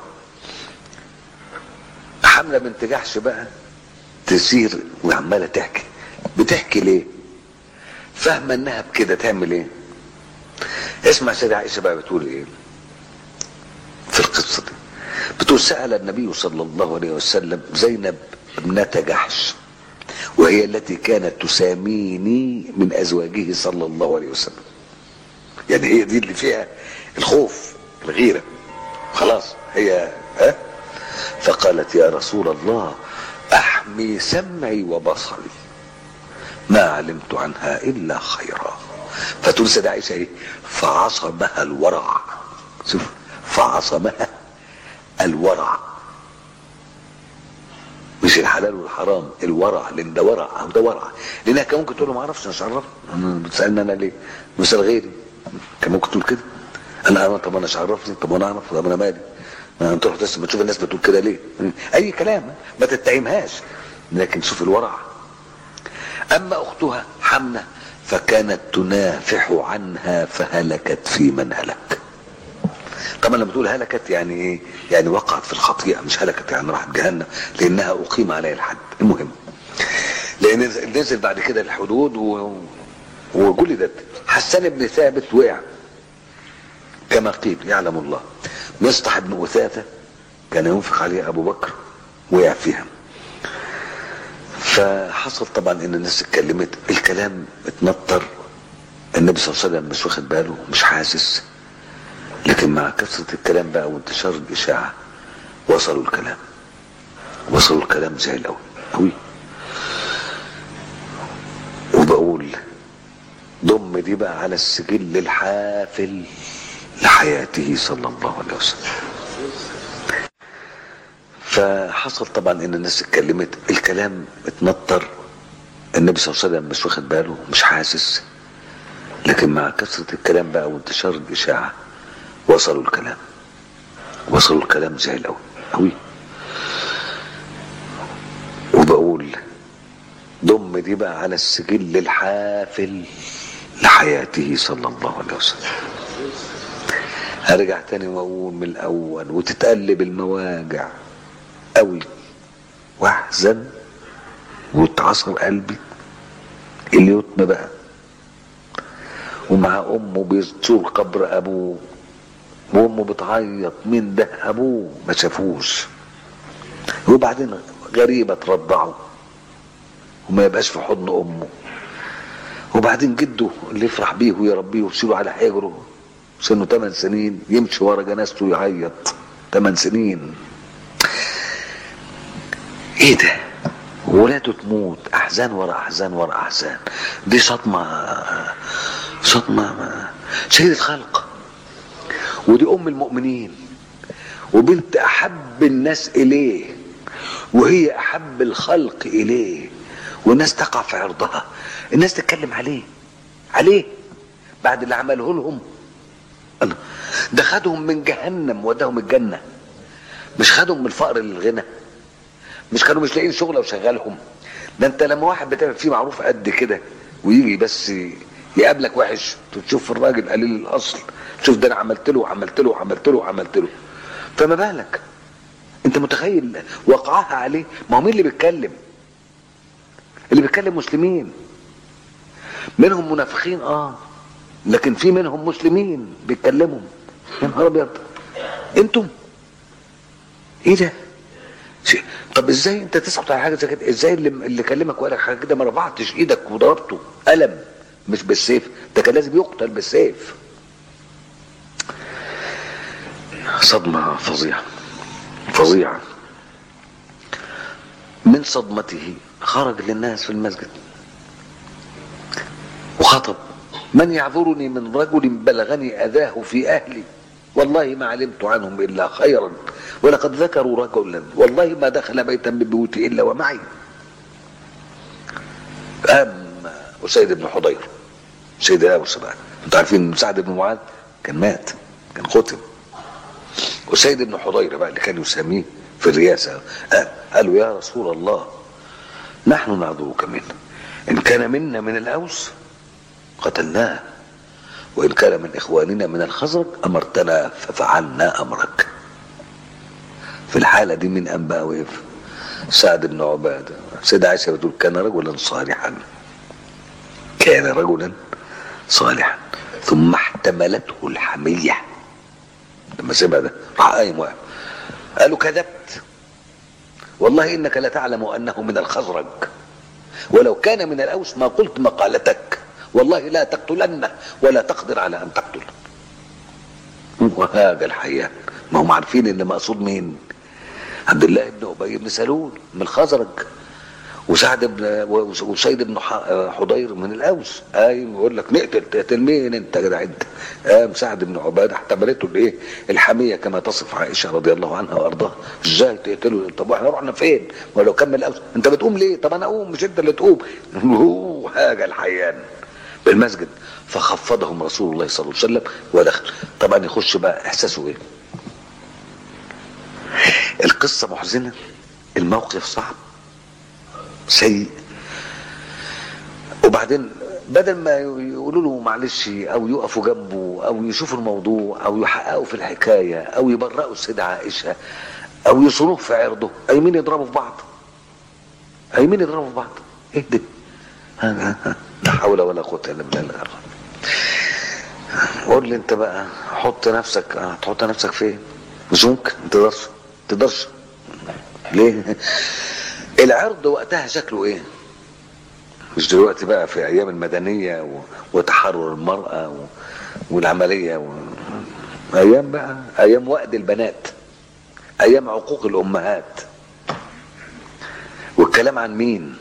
حملة بنت جحش بقى تسير وعمالة تحكي بتحكي ليه فاهمة انها بكده تعمل ايه اسمع سيدة عائشة بقى بتقول ايه في القصة دي بتقول سأل النبي صلى الله عليه وسلم زينب ابنة جحش وهي التي كانت تساميني من أزواجه صلى الله عليه وسلم يعني هي دي اللي فيها الخوف الغيرة خلاص هي ها فقالت يا رسول الله أحمي سمعي وبصري ما علمت عنها إلا خيرا فتقول سيدة عائشة إيه فعصمها الورع شوف فعصمها الورع مش الحلال والحرام الورع لان ده ورع او ده ورع لانها كان ممكن تقول له ما اعرفش مش عرفت بتسالني انا ليه مثل غيري كان ممكن تقول كده انا انا طب انا مش عرفني طب انا اعرف طب انا مالي ما تروح تسمع تشوف الناس بتقول كده ليه اي كلام ما تتهمهاش لكن شوف الورع اما اختها حمنه فكانت تنافح عنها فهلكت في من هلك طبعا لما تقول هلكت يعني ايه يعني وقعت في الخطيئه مش هلكت يعني راحت جهنم لانها اقيم عليها الحد المهم لان نزل بعد كده الحدود و... وجلدت حسان بن ثابت وقع كما قيل يعلم الله مصطح بن اثاثه كان ينفق عليه ابو بكر وقع فيها فحصل طبعا ان الناس اتكلمت الكلام اتنطر النبي صلى الله عليه وسلم مش واخد باله مش حاسس لكن مع كثرة الكلام بقى وانتشار الإشاعة وصلوا الكلام وصلوا الكلام زي الأول أوي وبقول ضم دي بقى على السجل الحافل لحياته صلى الله عليه وسلم فحصل طبعا ان الناس اتكلمت الكلام اتنطر النبي صلى الله عليه وسلم مش واخد باله مش حاسس لكن مع كثرة الكلام بقى وانتشار الإشاعة وصلوا الكلام وصلوا الكلام زي الأول أوي ضم دي بقى على السجل الحافل لحياته صلى الله عليه وسلم هرجع تاني واقول من الاول وتتقلب المواجع قوي واحزن واتعصر قلبي اليتم بقى ومع امه بيزور قبر ابوه وامه بتعيط مين ده ابوه ما شافوش وبعدين غريبه ترضعه وما يبقاش في حضن امه وبعدين جده اللي يفرح بيه ويربيه ويشيله على حجره سنه 8 سنين يمشي ورا جنازته ويعيط 8 سنين ايه ده ولاده تموت احزان ورا احزان ورا احزان دي صدمه صدمه سيد الخلق ودي ام المؤمنين وبنت احب الناس اليه وهي احب الخلق اليه والناس تقع في عرضها الناس تتكلم عليه عليه بعد اللي عمله لهم الله ده خدهم من جهنم وداهم الجنه مش خدهم من الفقر للغنى مش كانوا مش لاقيين شغله وشغلهم ده انت لما واحد بتعمل فيه معروف قد كده ويجي بس يقابلك وحش تشوف الراجل قليل الاصل شوف ده انا عملت له وعملت له وعملت له وعملت له فما بالك انت متخيل وقعها عليه ما هو مين اللي بيتكلم اللي بيتكلم مسلمين منهم منافقين اه لكن في منهم مسلمين بيتكلموا يا نهار ابيض انتم ايه ده شيء- طب ازاي انت تسكت على حاجه زي كده ازاي اللي اللي كلمك وقال لك حاجه كده ما رفعتش ايدك وضربته قلم مش بالسيف ده كان لازم يقتل بالسيف صدمه فظيعه فظيعه من صدمته خرج للناس في المسجد وخطب من يعذرني من رجل بلغني اذاه في اهلي والله ما علمت عنهم الا خيرا ولقد ذكروا رجلا والله ما دخل بيتا من بيوتي الا ومعي قام اسيد بن حضير سيد الاوس بقى انتوا عارفين ان سعد بن معاذ كان مات كان قتل وسيد بن حضير بقى اللي كان يسميه في الرياسه قال قالوا يا رسول الله نحن نعذرك منه ان كان منا من الاوس قتلناه وإن كان من إخواننا من الخزرج أمرتنا ففعلنا أمرك في الحالة دي من أنباء وقف سعد بن عبادة سيدة عائشة بتقول كان رجلا صالحا كان رجلا صالحا ثم احتملته الحمية لما سمع ده راح قايم واقف قالوا كذبت والله إنك لا تعلم أنه من الخزرج ولو كان من الأوس ما قلت مقالتك والله لا تقتلنه ولا تقدر على أن تقتله وهذا الحياة ما هم عارفين ان مقصود مين عبد الله بن ابي بن سلول من الخزرج وسعد بن وسيد بن ح- حضير من الاوس ايوه يقول لك نقتل تقتل مين انت يا جدع انت قام سعد بن عباده احتملته الايه الحميه كما تصف عائشه رضي الله عنها وارضاها ازاي تقتله طب واحنا رحنا فين ولو كان من الاوس انت بتقوم ليه طب انا اقوم مش انت اللي تقوم هو حاجه الحيان بالمسجد فخفضهم رسول الله صلى الله عليه وسلم ودخل طبعا يخش بقى احساسه ايه القصه محزنه الموقف صعب سيء وبعدين بدل ما يقولوا له معلش او يقفوا جنبه او يشوفوا الموضوع او يحققوا في الحكايه او يبرئوا السيده عائشه او يصونوه في عرضه قايمين يضربوا في بعض قايمين يضربوا في بعض ايه ده لا حول ولا قوه الا بالله العلي قول لي انت بقى حط نفسك هتحط نفسك فين مش ممكن ما تقدرش ما تقدرش ليه العرض وقتها شكله ايه مش دلوقتي بقى في ايام المدنيه و... وتحرر المراه و... والعمليه و... ايام بقى ايام وقت البنات ايام عقوق الامهات والكلام عن مين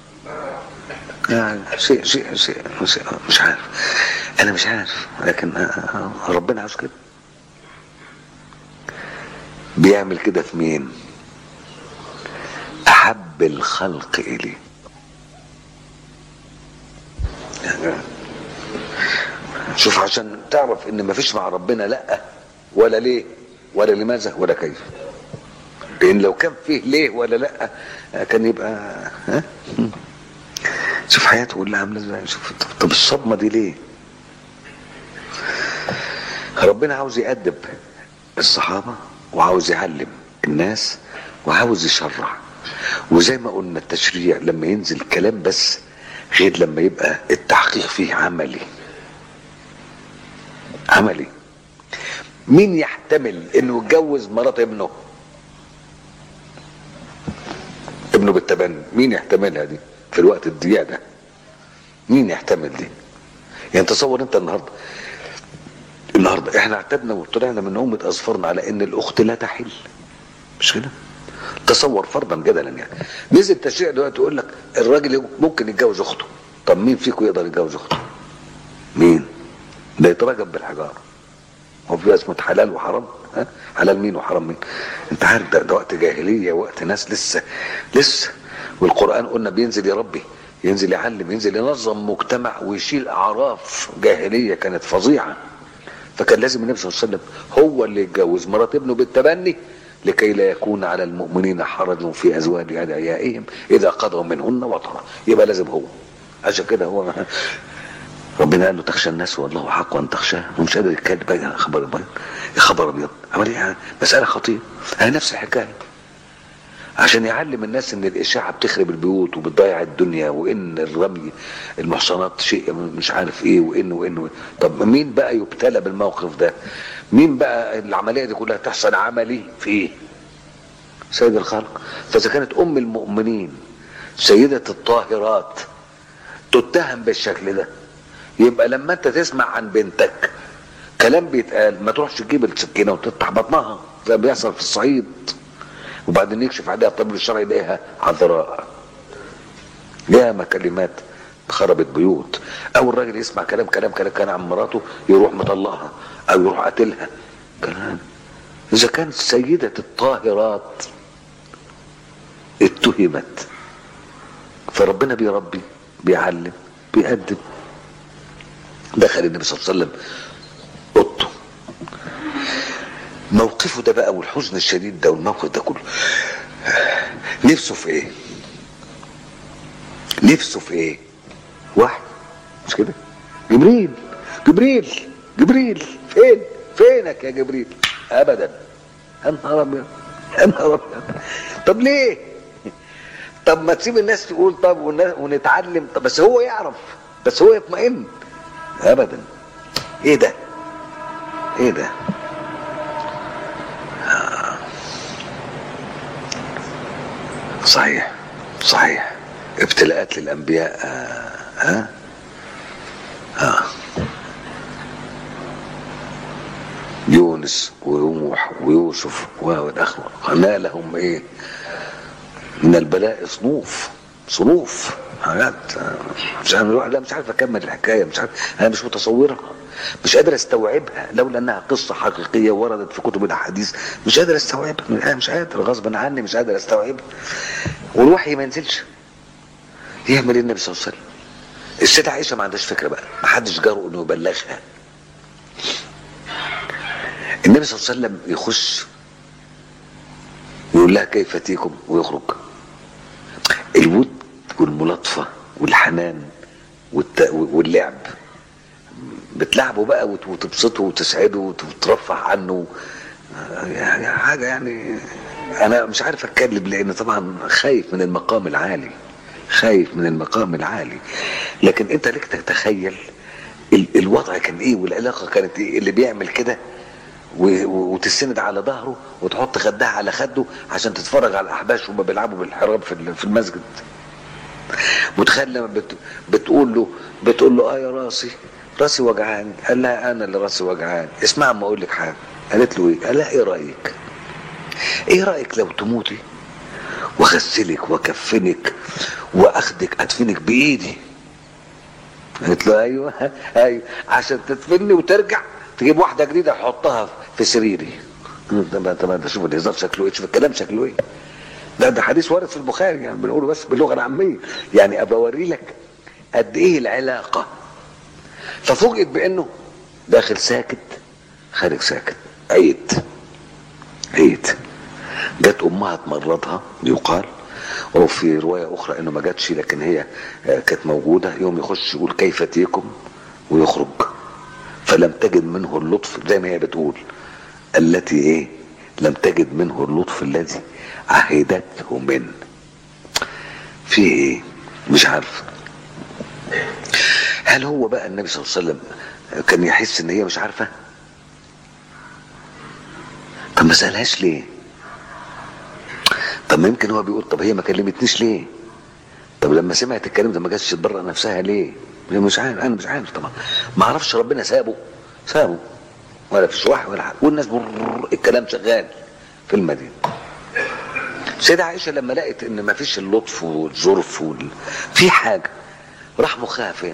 يعني شيء شيء شيء شيء مش عارف انا مش عارف لكن آه، ربنا عاوز كده بيعمل كده في مين احب الخلق اليه شوف عشان تعرف ان مفيش مع ربنا لا ولا ليه ولا لماذا ولا كيف لان لو كان فيه ليه ولا لا كان يبقى ها شوف حياته كلها عامله ازاي شوف طب الصدمه دي ليه ربنا عاوز يأدب الصحابه وعاوز يعلم الناس وعاوز يشرع وزي ما قلنا التشريع لما ينزل كلام بس غير لما يبقى التحقيق فيه عملي عملي مين يحتمل انه يتجوز مرات ابنه ابنه بالتبني مين يحتملها دي في الوقت الضيق ده مين يحتمل دي يعني تصور انت النهارده النهارده احنا اعتدنا وطلعنا من نومة اظفرنا على ان الاخت لا تحل مش كده تصور فرضا جدلا يعني نزل تشريع دلوقتي يقول لك الراجل ممكن يتجوز اخته طب مين فيكم يقدر يتجوز اخته مين ده يترجم بالحجاره هو في اسمه حلال وحرام ها حلال مين وحرام مين انت عارف ده, ده وقت جاهليه وقت ناس لسه لسه والقران قلنا بينزل يربي ينزل يعلم ينزل ينظم مجتمع ويشيل اعراف جاهليه كانت فظيعه فكان لازم النبي صلى الله عليه وسلم هو اللي يتجوز مرات ابنه بالتبني لكي لا يكون على المؤمنين حرج في ازواج ادعيائهم اذا قضوا منهن وطرا يبقى لازم هو عشان كده هو ربنا قال له تخشى الناس والله حق ان تخشاه ومش قادر يتكلم بقى خبر ابيض خبر ابيض عمل ايه مساله خطيره هي نفس الحكايه عشان يعلم الناس ان الاشاعه بتخرب البيوت وبتضيع الدنيا وان الرمي المحصنات شيء مش عارف ايه وان وان, وإن. طب مين بقى يبتلى بالموقف ده مين بقى العمليه دي كلها تحصل عملي في ايه سيد الخلق فاذا كانت ام المؤمنين سيده الطاهرات تتهم بالشكل ده يبقى لما انت تسمع عن بنتك كلام بيتقال ما تروحش تجيب السكينه وتفتح بطنها زي ما بيحصل في الصعيد وبعدين يكشف عليها الطبيب الشرعي يلاقيها عذراء ياما كلمات خربت بيوت او الراجل يسمع كلام كلام كلام كان عن مراته يروح مطلقها او يروح قاتلها كلام اذا كانت سيدة الطاهرات اتهمت فربنا بيربي بيعلم بيأدب دخل النبي صلى الله عليه وسلم اوضته موقفه ده بقى والحزن الشديد ده والموقف ده كله نفسه في ايه نفسه في ايه واحد مش كده جبريل جبريل جبريل فين فينك يا جبريل ابدا يا نهار ابيض يا نهار ابيض طب ليه طب ما تسيب الناس تقول طب ونتعلم طب بس هو يعرف بس هو يطمئن ابدا ايه ده ايه ده آه. صحيح صحيح ابتلاءات للانبياء آه. ها آه. يونس ونوح ويوسف والاخوه نالهم ايه من البلاء صنوف صنوف حاجات مش عارف لا مش عارف اكمل الحكايه مش عارف انا مش متصورها مش قادر استوعبها لولا انها قصه حقيقيه وردت في كتب الاحاديث مش قادر استوعبها انا مش قادر غصبا عني مش قادر استوعبها والوحي ما ينزلش يعمل ايه النبي صلى الله عليه وسلم السيدة عائشه ما عندهاش فكره بقى ما حدش جرؤ انه يبلغها النبي صلى الله عليه وسلم يخش يقول لها كيف تيكم ويخرج الود والملاطفة والحنان والت... واللعب بتلعبه بقى وتبسطه وتسعده وترفع عنه يعني حاجة يعني أنا مش عارف أتكلم لأن طبعا خايف من المقام العالي خايف من المقام العالي لكن أنت لك تتخيل ال... الوضع كان إيه والعلاقة كانت إيه اللي بيعمل كده وتسند على ظهره وتحط خدها على خده عشان تتفرج على الاحباش وهم بيلعبوا بالحراب في المسجد متخيل لما بت... بتقول له بتقول له اه يا راسي راسي وجعان قال لها انا اللي راسي وجعان اسمع ما اقول لك حاجه قالت له ايه قال لها ايه رايك ايه رايك لو تموتي واغسلك واكفنك واخدك ادفنك بايدي قالت له ايوه ايوه عشان تدفني وترجع تجيب واحده جديده تحطها في سريري طب طب شوف الهزار شكله ايه شوف الكلام شكله ايه ده ده حديث وارد في البخاري يعني بنقوله بس باللغه العاميه يعني ابى اوري لك قد ايه العلاقه ففوجئت بانه داخل ساكت خارج ساكت عيت عيت جت امها تمرضها يقال وفي روايه اخرى انه ما جاتش لكن هي آه، كانت موجوده يوم يخش يقول كيف تيكم ويخرج فلم تجد منه اللطف زي ما هي بتقول التي ايه لم تجد منه اللطف الذي عهدته منه في ايه مش عارف هل هو بقى النبي صلى الله عليه وسلم كان يحس ان هي مش عارفه طب ما سالهاش ليه طب ما يمكن هو بيقول طب هي ما كلمتنيش ليه طب لما سمعت الكلام ده ما جاتش تبرأ نفسها ليه هي مش عارف انا مش عارف طبعا ما اعرفش ربنا سابه سابه ولا فيش وحي ولا حاجه والناس برر الكلام شغال في المدينه سيدة عائشة لما لقت ان ما فيش اللطف والظرف وال... في حاجة راح مخها فين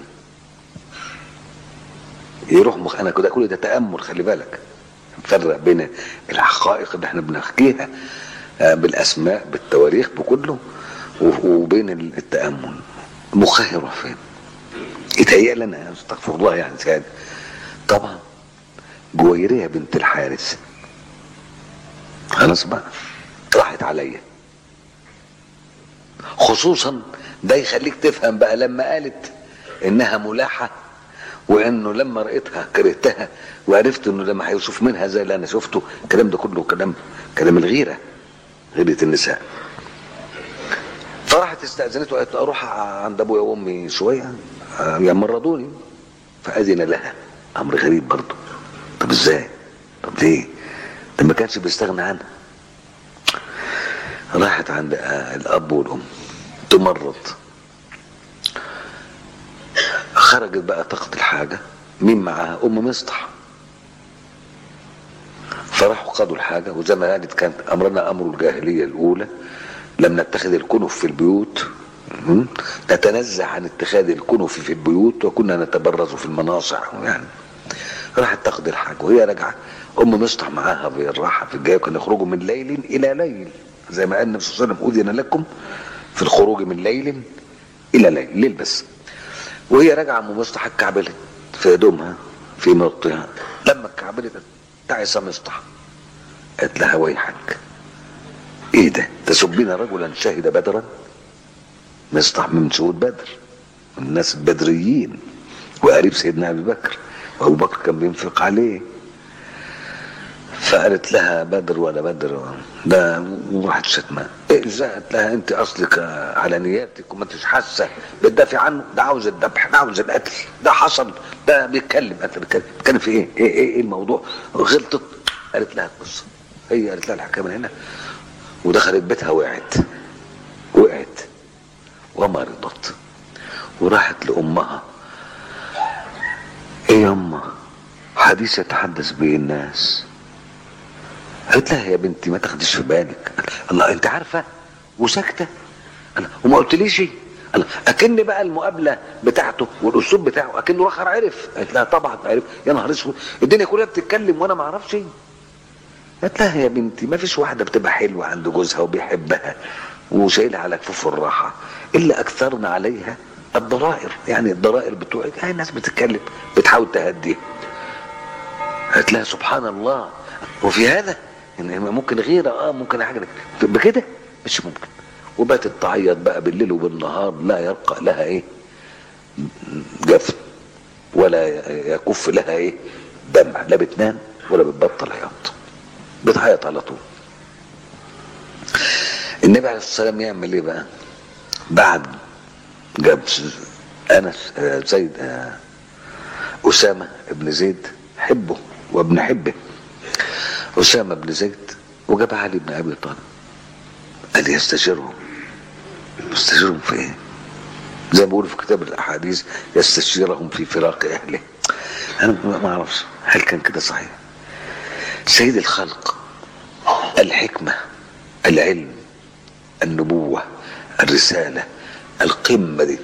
يروح مخ انا كده كل ده تأمل خلي بالك نفرق بين الحقائق اللي احنا بنحكيها آه، بالاسماء بالتواريخ بكله و- وبين التأمل مخها يروح فين يتهيأ لنا استغفر الله يعني سيادة طبعا جويرية بنت الحارث خلاص بقى راحت عليا خصوصا ده يخليك تفهم بقى لما قالت انها ملاحة وانه لما رأيتها كرهتها وعرفت انه لما هيشوف منها زي اللي انا شفته الكلام ده كله كلام كلام الغيرة غيرة النساء فراحت استأذنت وقالت له اروح عند ابويا وامي شوية آه، يمرضوني فأذن لها امر غريب برضه طب ازاي طب ليه ده ما كانش بيستغنى عنها راحت عند آه، الاب والام تمرض خرجت بقى تاخد الحاجة مين معاها ام مصطح فراحوا خدوا الحاجة وزي ما قالت كانت امرنا امر الجاهلية الاولى لم نتخذ الكنف في البيوت م? نتنزه عن اتخاذ الكنف في البيوت وكنا نتبرز في المناصع يعني راحت تاخد الحاجة وهي راجعة ام مصطح معاها بالراحة في الجاية كانوا يخرجوا من ليل الى ليل زي ما قال النبي صلى الله عليه وسلم اذن لكم في الخروج من ليل الى ليل ليل بس وهي راجعه ام مصطح اتكعبلت في هدومها في مرطها لما اتكعبلت تعس مصطح قالت لها ويحك ايه ده تسبين رجلا شهد بدرا مصطح من شهود بدر من الناس البدريين وقريب سيدنا ابي بكر وابو بكر كان بينفق عليه فقالت لها بدر ولا بدر ده وراحت شتمه ايه ازاي قالت لها انت اصلك على نياتك وما انتش حاسه بتدافع عنه ده عاوز الذبح ده عاوز القتل ده حصل ده بيتكلم انت بيتكلم بيتكلم في ايه؟ ايه ايه, إيه الموضوع؟ غلطت قالت لها القصه هي قالت لها الحكايه من هنا ودخلت بيتها وقعت وقعت ومرضت وراحت لامها ايه يا امه حديث يتحدث به الناس قالت لها يا بنتي ما تاخديش في بالك الله انت عارفه وساكته الله وما قلتليش الله اكن بقى المقابله بتاعته والاسلوب بتاعه اكنه اخر عرف قالت لها طبعا عرف يا نهار اسود الدنيا كلها بتتكلم وانا ما اعرفش قالت لها يا بنتي ما فيش واحده بتبقى حلوه عند جوزها وبيحبها وشايلها على كفوف الراحه الا اكثرنا عليها الضرائر يعني الضرائر بتوعك هاي الناس بتتكلم بتحاول تهديها قالت لها سبحان الله وفي هذا ان ممكن غيره اه ممكن حاجه بكده مش ممكن وباتت تعيط بقى بالليل وبالنهار لا يرقى لها ايه جفن ولا يكف لها ايه دمع لا بتنام ولا بتبطل عياط بتعيط على طول النبي عليه الصلاه والسلام يعمل ايه بقى بعد جاب انس آه، زيد آه، اسامه ابن زيد حبه وابن حبه أسامة بن زيد وجاب علي بن أبي طالب قال يستشيرهم يستشيرهم في إيه؟ زي ما بيقولوا في كتاب الأحاديث يستشيرهم في فراق أهله أنا ما أعرفش هل كان كده صحيح سيد الخلق الحكمة العلم النبوة الرسالة القمة دي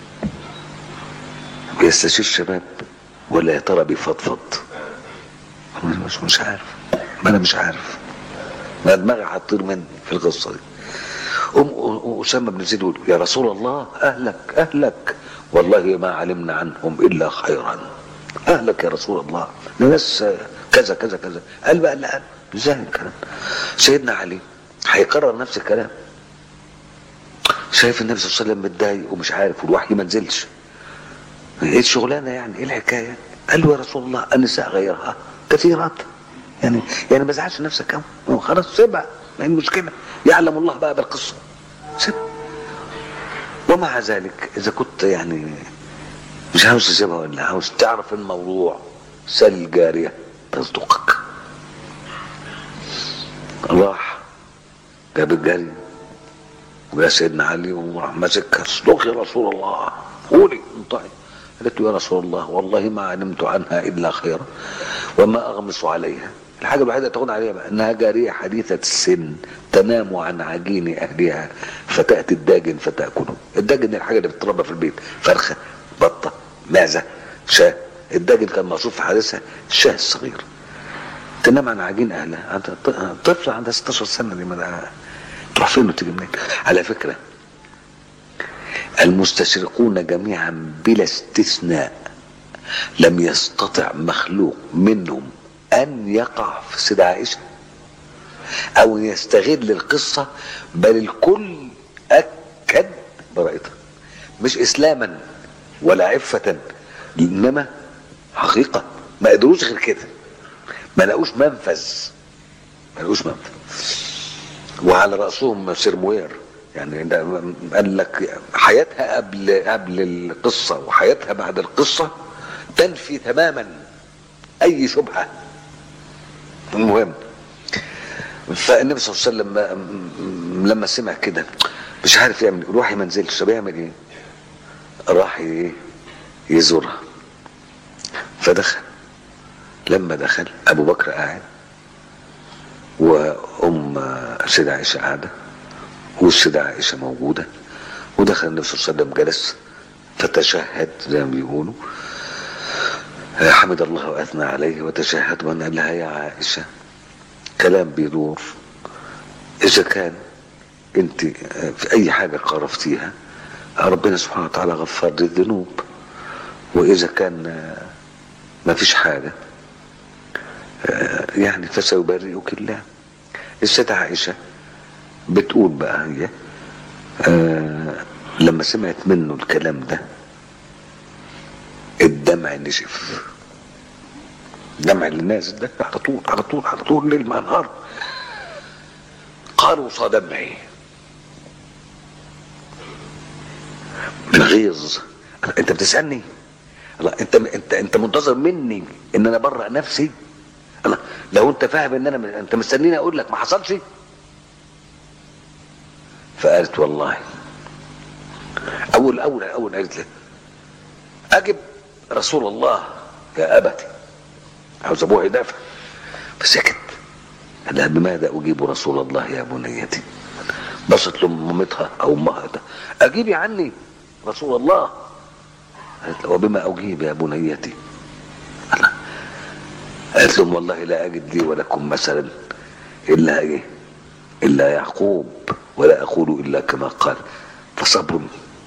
بيستشير شباب ولا يا ترى بيفضفض مش مش عارف ما انا مش عارف ما دماغي هتطير مني في القصه دي ام اسامه بن زيد يقول يا رسول الله اهلك اهلك والله ما علمنا عنهم الا خيرا اهلك يا رسول الله ده ناس كذا كذا كذا قال بقى لا ازاي الكلام سيدنا علي هيكرر نفس الكلام شايف النبي صلى الله عليه وسلم متضايق ومش عارف والوحي ما نزلش ايه الشغلانه يعني ايه الحكايه قال له يا رسول الله النساء غيرها كثيرات يعني يعني ما تزعلش نفسك قوي خلاص سيبها ما هي المشكله يعلم الله بقى بالقصه سيبها ومع ذلك اذا كنت يعني مش عاوز تسيبها ولا عاوز تعرف الموضوع سل الجاريه تصدقك راح جاب الجاريه وجاء سيدنا علي وراح ماسكها اصدق يا رسول الله قولي انطقي قالت له يا رسول الله والله ما علمت عنها الا خيرا وما اغمس عليها الحاجه الوحيده تغنى عليها بقى انها جاريه حديثه السن تنام عن عجين اهلها فتاتي الداجن فتاكله الداجن الحاجه اللي بتتربى في البيت فرخه بطه معزه شاه الداجن كان مصروف في حديثها الشاه الصغير تنام عن عجين اهلها عند طفل عندها 16 سنه دي ما تروح فين وتيجي منين على فكره المستشرقون جميعا بلا استثناء لم يستطع مخلوق منهم ان يقع في سيدة عائشة او يستغل القصة بل الكل اكد براءتها مش اسلاما ولا عفة انما حقيقة ما قدروش غير كده ما لقوش منفذ ما لقوش منفذ وعلى رأسهم سيرموير يعني ده قال لك حياتها قبل قبل القصة وحياتها بعد القصة تنفي تماما أي شبهة المهم فالنبي صلى الله عليه وسلم لما سمع كده مش عارف يعمل روحي ما نزلش طب يعمل ايه؟ راح ايه؟ يزورها فدخل لما دخل ابو بكر قاعد وام سيدة عائشة قاعدة والسيدة عائشة موجودة ودخل النبي صلى الله عليه وسلم جلس فتشهد زي ما بيقولوا حمد الله واثنى عليه وتشهد وان قال لها يا عائشه كلام بيدور اذا كان انت في اي حاجه قرفتيها ربنا سبحانه وتعالى غفر لي الذنوب واذا كان ما فيش حاجه يعني فسيبرئك الله السيدة عائشة بتقول بقى هي لما سمعت منه الكلام ده الدمع نشف دمع الناس ده على طول على طول على طول ليل مع نهار قالوا صدمعي من غيظ انت بتسالني لا انت انت انت منتظر مني ان انا ابرأ نفسي الله لو انت فاهم ان انا انت مستنيني اقول لك ما حصلش فقالت والله اول اول اول قالت له اجب رسول الله يا ابتي عاوز ابوها يدافع فسكت قال لها بماذا اجيب رسول الله يا بنيتي بصت لمامتها او امها اجيبي عني رسول الله قالت له وبما اجيب يا بنيتي الله قالت لهم والله لا اجد لي ولكم مثلا الا ايه الا يعقوب ولا اقول الا كما قال فصبر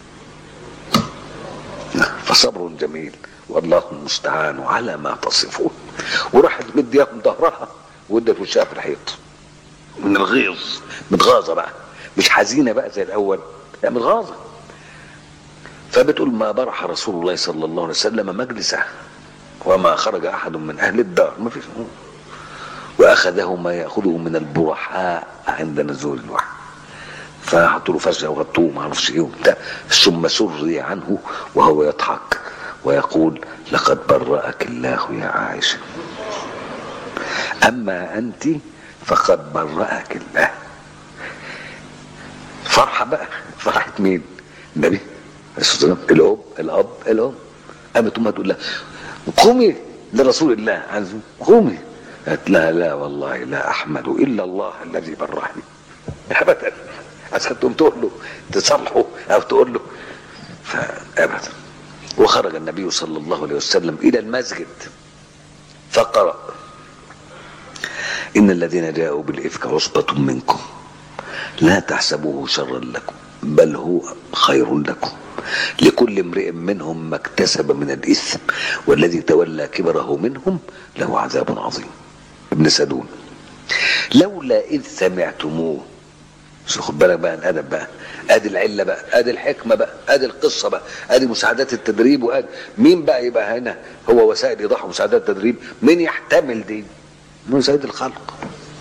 فصبر جميل والله المستعان على ما تصفون وراحت مدياهم ظهرها وادت وشها في الحيط من الغيظ متغاظه بقى مش حزينه بقى زي الاول لا متغاظه فبتقول ما برح رسول الله صلى الله عليه وسلم مجلسه وما خرج احد من اهل الدار ما فيش واخذه ما ياخذه من البرحاء عند نزول الوحي فحطوا له فجأة وغطوه ما اعرفش ايه وبتاع ثم سري عنه وهو يضحك ويقول لقد برأك الله يا عائشة أما أنت فقد برأك الله فرحة بقى فرحة مين النبي الأب الأب الأم قامت أمها تقول لها قومي لرسول الله قومي قالت لها لا والله لا أحمد إلا الله الذي برأني أبدا عشان تقوم تقول له تصالحه أو تقول له فأبدا وخرج النبي صلى الله عليه وسلم إلى المسجد فقرأ إن الذين جاءوا بالإفك عصبة منكم لا تحسبوه شرا لكم بل هو خير لكم لكل امرئ منهم ما اكتسب من الإثم والذي تولى كبره منهم له عذاب عظيم ابن سدون لولا إذ سمعتموه بس خد بالك بقى الادب بقى ادي العله بقى ادي الحكمه بقى ادي القصه بقى ادي مساعدات التدريب وادي مين بقى يبقى هنا هو وسائل ايضاح ومساعدات التدريب مين يحتمل دي من سيد الخلق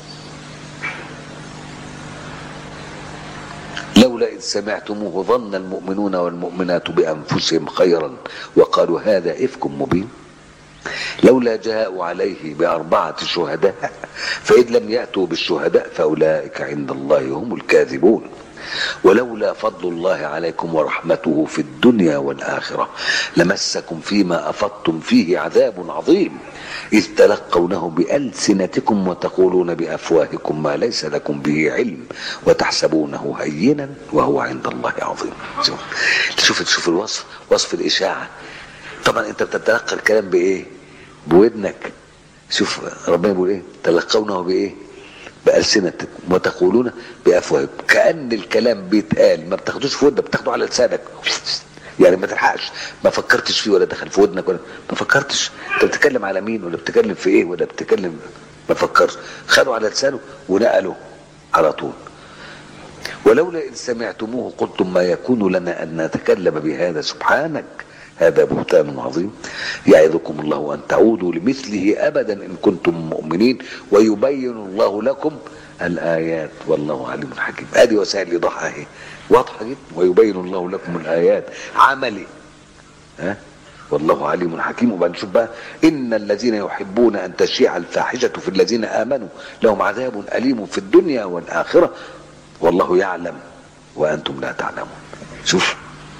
لولا إذ سمعتموه ظن المؤمنون والمؤمنات بأنفسهم خيرا وقالوا هذا إفك مبين لولا جاءوا عليه بأربعة شهداء فإذ لم يأتوا بالشهداء فأولئك عند الله هم الكاذبون ولولا فضل الله عليكم ورحمته في الدنيا والآخرة لمسكم فيما أفضتم فيه عذاب عظيم إذ تلقونه بألسنتكم وتقولون بأفواهكم ما ليس لكم به علم وتحسبونه هينا وهو عند الله عظيم شوف شوف, شوف الوصف وصف الإشاعة طبعا أنت بتتلقى الكلام بإيه بودنك شوف ربنا بيقول إيه تلقونه بإيه بألسنتكم وتقولون بأفواهكم كأن الكلام بيتقال ما بتاخدوش في ودنك بتاخده على لسانك يعني ما تلحقش ما فكرتش فيه ولا دخل في ودنك ولا ما فكرتش انت بتتكلم على مين ولا بتتكلم في ايه ولا بتتكلم ما فكرش خدوا على لسانه ونقلوا على طول ولولا إذ سمعتموه قلتم ما يكون لنا أن نتكلم بهذا سبحانك هذا بهتان عظيم يعظكم الله أن تعودوا لمثله أبدا إن كنتم مؤمنين ويبين الله لكم الآيات والله عليم حكيم هذه وسائل الإيضاح أهي واضحة جدا ويبين الله لكم الآيات عملي ها والله عليم حكيم وبعدين نشوف بقى إن الذين يحبون أن تشيع الفاحشة في الذين آمنوا لهم عذاب أليم في الدنيا والآخرة والله يعلم وأنتم لا تعلمون شوف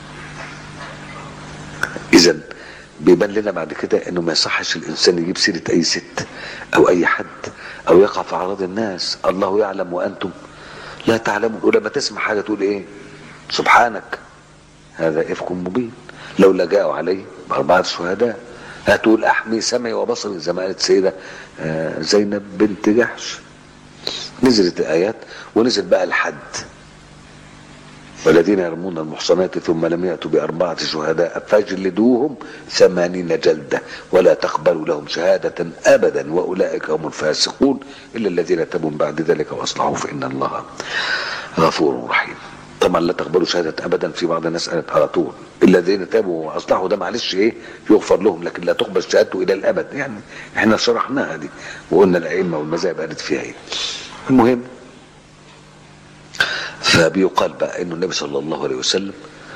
إذا بيبان لنا بعد كده انه ما يصحش الانسان يجيب سيره اي ست او اي حد او يقع في اعراض الناس الله يعلم وانتم لا تعلمون ولما تسمع حاجه تقول ايه سبحانك هذا افك مبين لولا جاءوا عليه باربعه شهداء هتقول احمي سمعي وبصري زي ما قالت سيده زينب بنت جحش نزلت الايات ونزل بقى الحد والذين يرمون المحصنات ثم لم يأتوا بأربعة شهداء فاجلدوهم ثمانين جلدة ولا تقبلوا لهم شهادة أبدا وأولئك هم الفاسقون إلا الذين تابوا من بعد ذلك وأصلحوا فإن الله غفور رحيم طبعا لا تقبلوا شهادة أبدا في بعض الناس قالت على طول إلا الذين تابوا وأصلحوا ده معلش إيه يغفر لهم لكن لا تقبل شهادته إلى الأبد يعني إحنا شرحناها دي وقلنا الأئمة والمذاهب قالت فيها إيه المهم فبيقال بقى انه النبي صلى الله عليه وسلم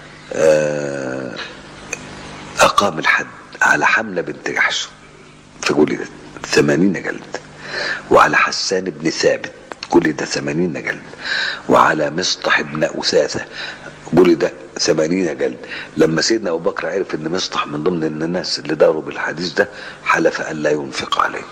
اقام الحد على حملة بنت جحش فجلدت ثمانين جلد وعلى حسان بن ثابت جلد ثمانين جلد وعلى مصطح بن أثاثة جلد ثمانين جلد لما سيدنا أبو بكر عرف أن مصطح من ضمن الناس اللي داروا بالحديث ده حلف أن لا ينفق عليه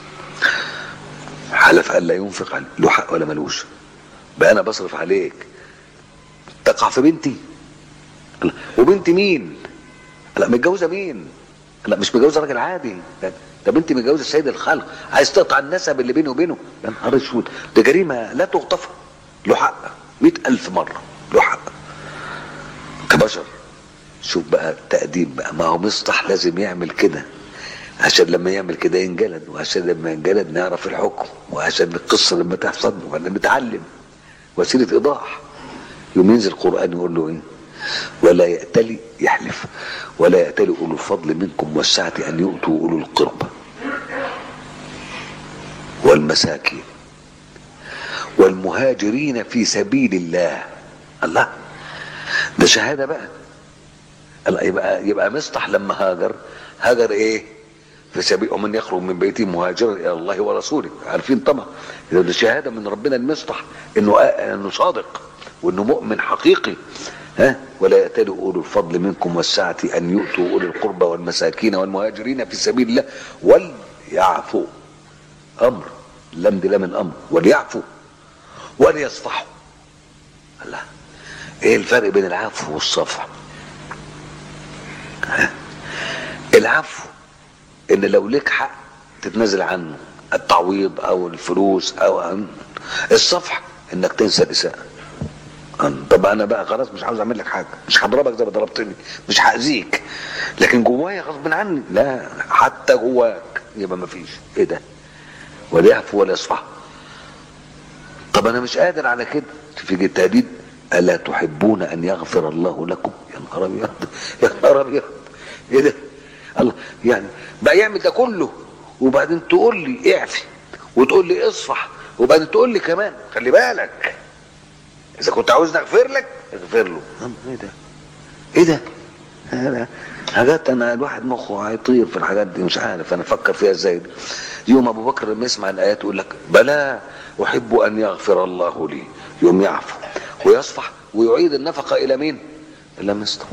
حلف أن لا ينفق عليه له حق ولا ملوش بقى انا بصرف عليك تقع في بنتي وبنت مين لا متجوزه مين لا مش متجوزه راجل عادي ده بنتي متجوزه سيد الخلق عايز تقطع النسب اللي بيني وبينه يا نهار اسود ده جريمه لا تغتفر له حق مئة ألف مرة له حق كبشر شوف بقى التقديم بقى ما هو مصطح لازم يعمل كده عشان لما يعمل كده ينجلد وعشان لما ينجلد نعرف الحكم وعشان القصة لما تحصل ولا نتعلم وسيلة إيضاح يوم ينزل القرآن يقول له إيه ولا يأتلي يحلف ولا يأتلي أولو الفضل منكم والسعة أن يؤتوا أولو القربى والمساكين والمهاجرين في سبيل الله الله ده شهادة بقى يبقى يبقى مصطح لما هاجر هاجر ايه في سبيل ومن يخرج من بيته مهاجرا الى الله ورسوله عارفين طبعا ده شهاده من ربنا المصطح انه انه صادق وانه مؤمن حقيقي ها ولا يأتلوا أولو الفضل منكم والسعة أن يؤتوا أولي القربى والمساكين والمهاجرين في سبيل الله وليعفوا أمر لم دي لم الأمر وليعفوا وليصفحوا الله إيه الفرق بين العفو والصفح ها العفو ان لو لك حق تتنازل عنه التعويض او الفلوس او الصفح انك تنسى الاساءه طب انا بقى خلاص مش عاوز اعمل لك حاجه مش هضربك زي ما ضربتني مش هاذيك لكن جوايا غصب عني لا حتى جواك يبقى ما فيش ايه ده ولا يعفو ولا يصفح طب انا مش قادر على كده في التهديد الا تحبون ان يغفر الله لكم يا نهار ابيض يا نهار ابيض ايه ده الله يعني بقى يعمل ده كله وبعدين تقول لي اعفي وتقول لي اصفح وبعدين تقول لي كمان خلي بالك اذا كنت عاوزني اغفر لك اغفر له ايه ده ايه ده هذا حاجات انا الواحد مخه هيطير في الحاجات دي مش عارف انا افكر فيها ازاي دي يوم ابو بكر لما يسمع الايات يقول لك بلى احب ان يغفر الله لي يوم يعفو ويصفح ويعيد النفقه الى مين؟ الى مصر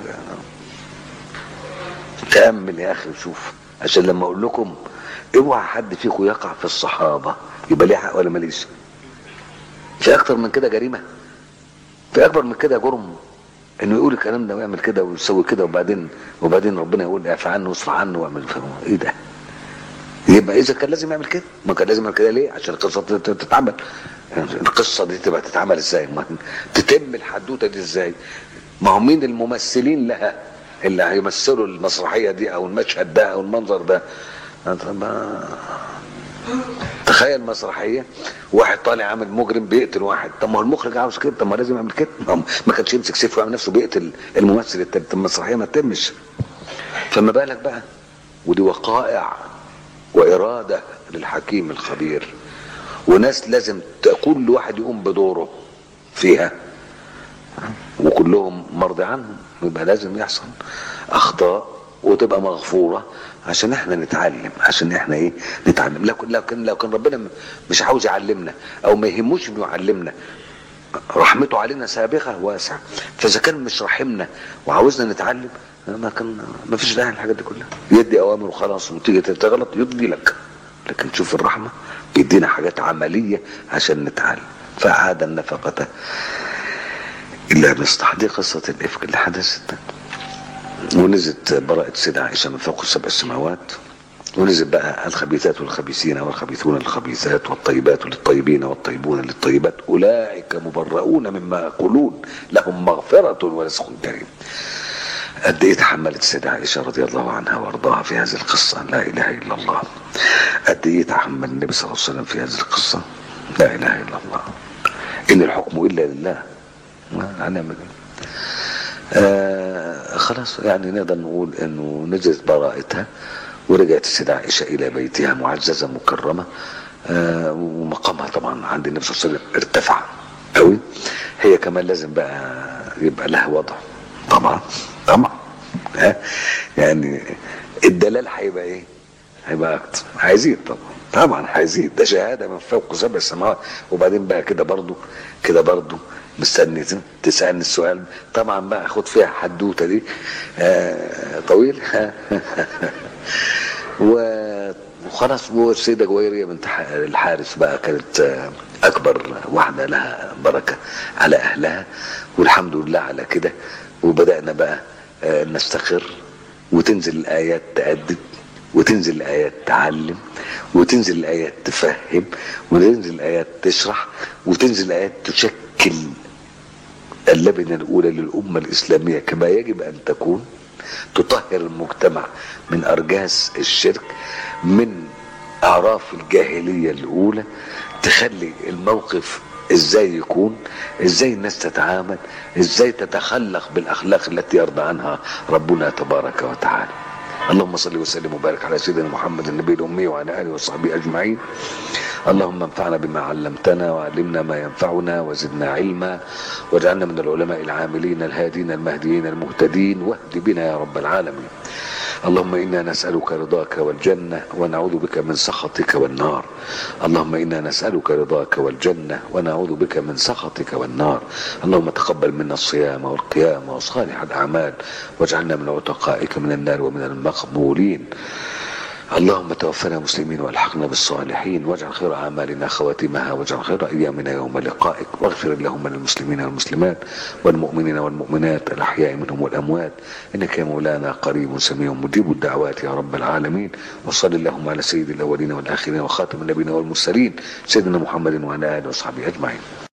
تامل يا اخي وشوف عشان لما اقول لكم اوعى حد فيكم يقع في الصحابه يبقى ليه حق ولا ماليش في اكتر من كده جريمه في اكبر من كده جرم انه يقول الكلام ده ويعمل كده ويسوي كده وبعدين وبعدين ربنا يقول اعف عنه واصفح عنه واعمل فهمه ايه ده؟ يبقى اذا كان لازم يعمل كده ما كان لازم يعمل كده ليه؟ عشان القصه تت- تتعمل القصه دي تبقى تتعمل ازاي؟ ما تتم الحدوته دي ازاي؟ ما هم مين الممثلين لها اللي هيمثلوا المسرحيه دي او المشهد ده او المنظر ده؟ ما- تخيل مسرحيه واحد طالع عامل مجرم بيقتل واحد طب ما هو المخرج عاوز كده طب ما لازم يعمل كده ما هو ما كانش يمسك سيف ويعمل نفسه بيقتل الممثل التاني طب المسرحيه ما تتمش فما بالك بقى ودي وقائع واراده للحكيم الخبير وناس لازم ت- كل واحد يقوم بدوره فيها وكلهم مرضي عنهم يبقى لازم يحصل اخطاء وتبقى مغفوره عشان احنا نتعلم عشان احنا ايه نتعلم لو كان لو كان لو كان ربنا م- مش عاوز يعلمنا او ما يهموش انه يعلمنا رحمته علينا سابقه واسعه فاذا كان مش رحمنا وعاوزنا نتعلم ما كان ما فيش داعي للحاجات دي كلها يدي اوامر وخلاص وتيجي تغلط يدي لك لكن شوف الرحمه بيدينا حاجات عمليه عشان نتعلم فعاد النفقه الا مصطح دي قصه الافك اللي حدثت ونزلت براءة سيدة عائشة من فوق السبع السماوات ونزل بقى الخبيثات والخبيثين والخبيثون للخبيثات والطيبات للطيبين والطيبون للطيبات أولئك مبرؤون مما يقولون لهم مغفرة ورزق كريم قد ايه تحملت السيدة عائشة رضي الله عنها وارضاها في هذه القصة لا اله الا الله قد ايه تحمل النبي صلى الله عليه وسلم في هذه القصة لا اله الا الله ان الحكم الا لله ما هنعمل ايه آه خلاص يعني نقدر نقول انه نزلت براءتها ورجعت السيدة عائشة الى بيتها معززة مكرمة آه ومقامها طبعا عند النبي صلى الله عليه وسلم ارتفع قوي هي كمان لازم بقى يبقى لها وضع طبعا طبعا ها يعني الدلال هيبقى ايه؟ هيبقى اكتر هيزيد طبعا طبعا هيزيد ده شهاده من فوق سبع سماوات وبعدين بقى كده برضو كده برضو مستني تسالني السؤال طبعا بقى خد فيها حدوته دي آه طويل و- وخلاص والسيده جويريه بنت ح- الحارث بقى كانت آه، اكبر واحده لها بركه على اهلها والحمد لله على كده وبدانا بقى آه، نستقر وتنزل الايات تأدب وتنزل الايات تعلم وتنزل الايات تفهم وتنزل الايات تشرح وتنزل الايات تشكل اللبنة الأولى للأمة الإسلامية كما يجب أن تكون تطهر المجتمع من أرجاس الشرك من أعراف الجاهلية الأولى تخلي الموقف ازاي يكون ازاي الناس تتعامل ازاي تتخلق بالاخلاق التي يرضى عنها ربنا تبارك وتعالى اللهم صل وسلم وبارك على سيدنا محمد النبي الامي وعلى اله وصحبه اجمعين اللهم انفعنا بما علمتنا وعلمنا ما ينفعنا وزدنا علما واجعلنا من العلماء العاملين الهادين المهديين المهتدين واهد بنا يا رب العالمين اللهم انا نسالك رضاك والجنه ونعوذ بك من سخطك والنار اللهم انا نسالك رضاك والجنه ونعوذ بك من سخطك والنار اللهم تقبل منا الصيام والقيام وصالح الاعمال واجعلنا من عتقائك من النار ومن المقبولين اللهم توفنا مسلمين والحقنا بالصالحين واجعل خير اعمالنا خواتمها واجعل خير ايامنا يوم لقائك واغفر اللهم للمسلمين والمسلمات والمؤمنين والمؤمنات الاحياء منهم والاموات انك يا مولانا قريب سميع مجيب الدعوات يا رب العالمين وصل اللهم على سيد الاولين والاخرين وخاتم النبيين والمرسلين سيدنا محمد وعلى اله وصحبه اجمعين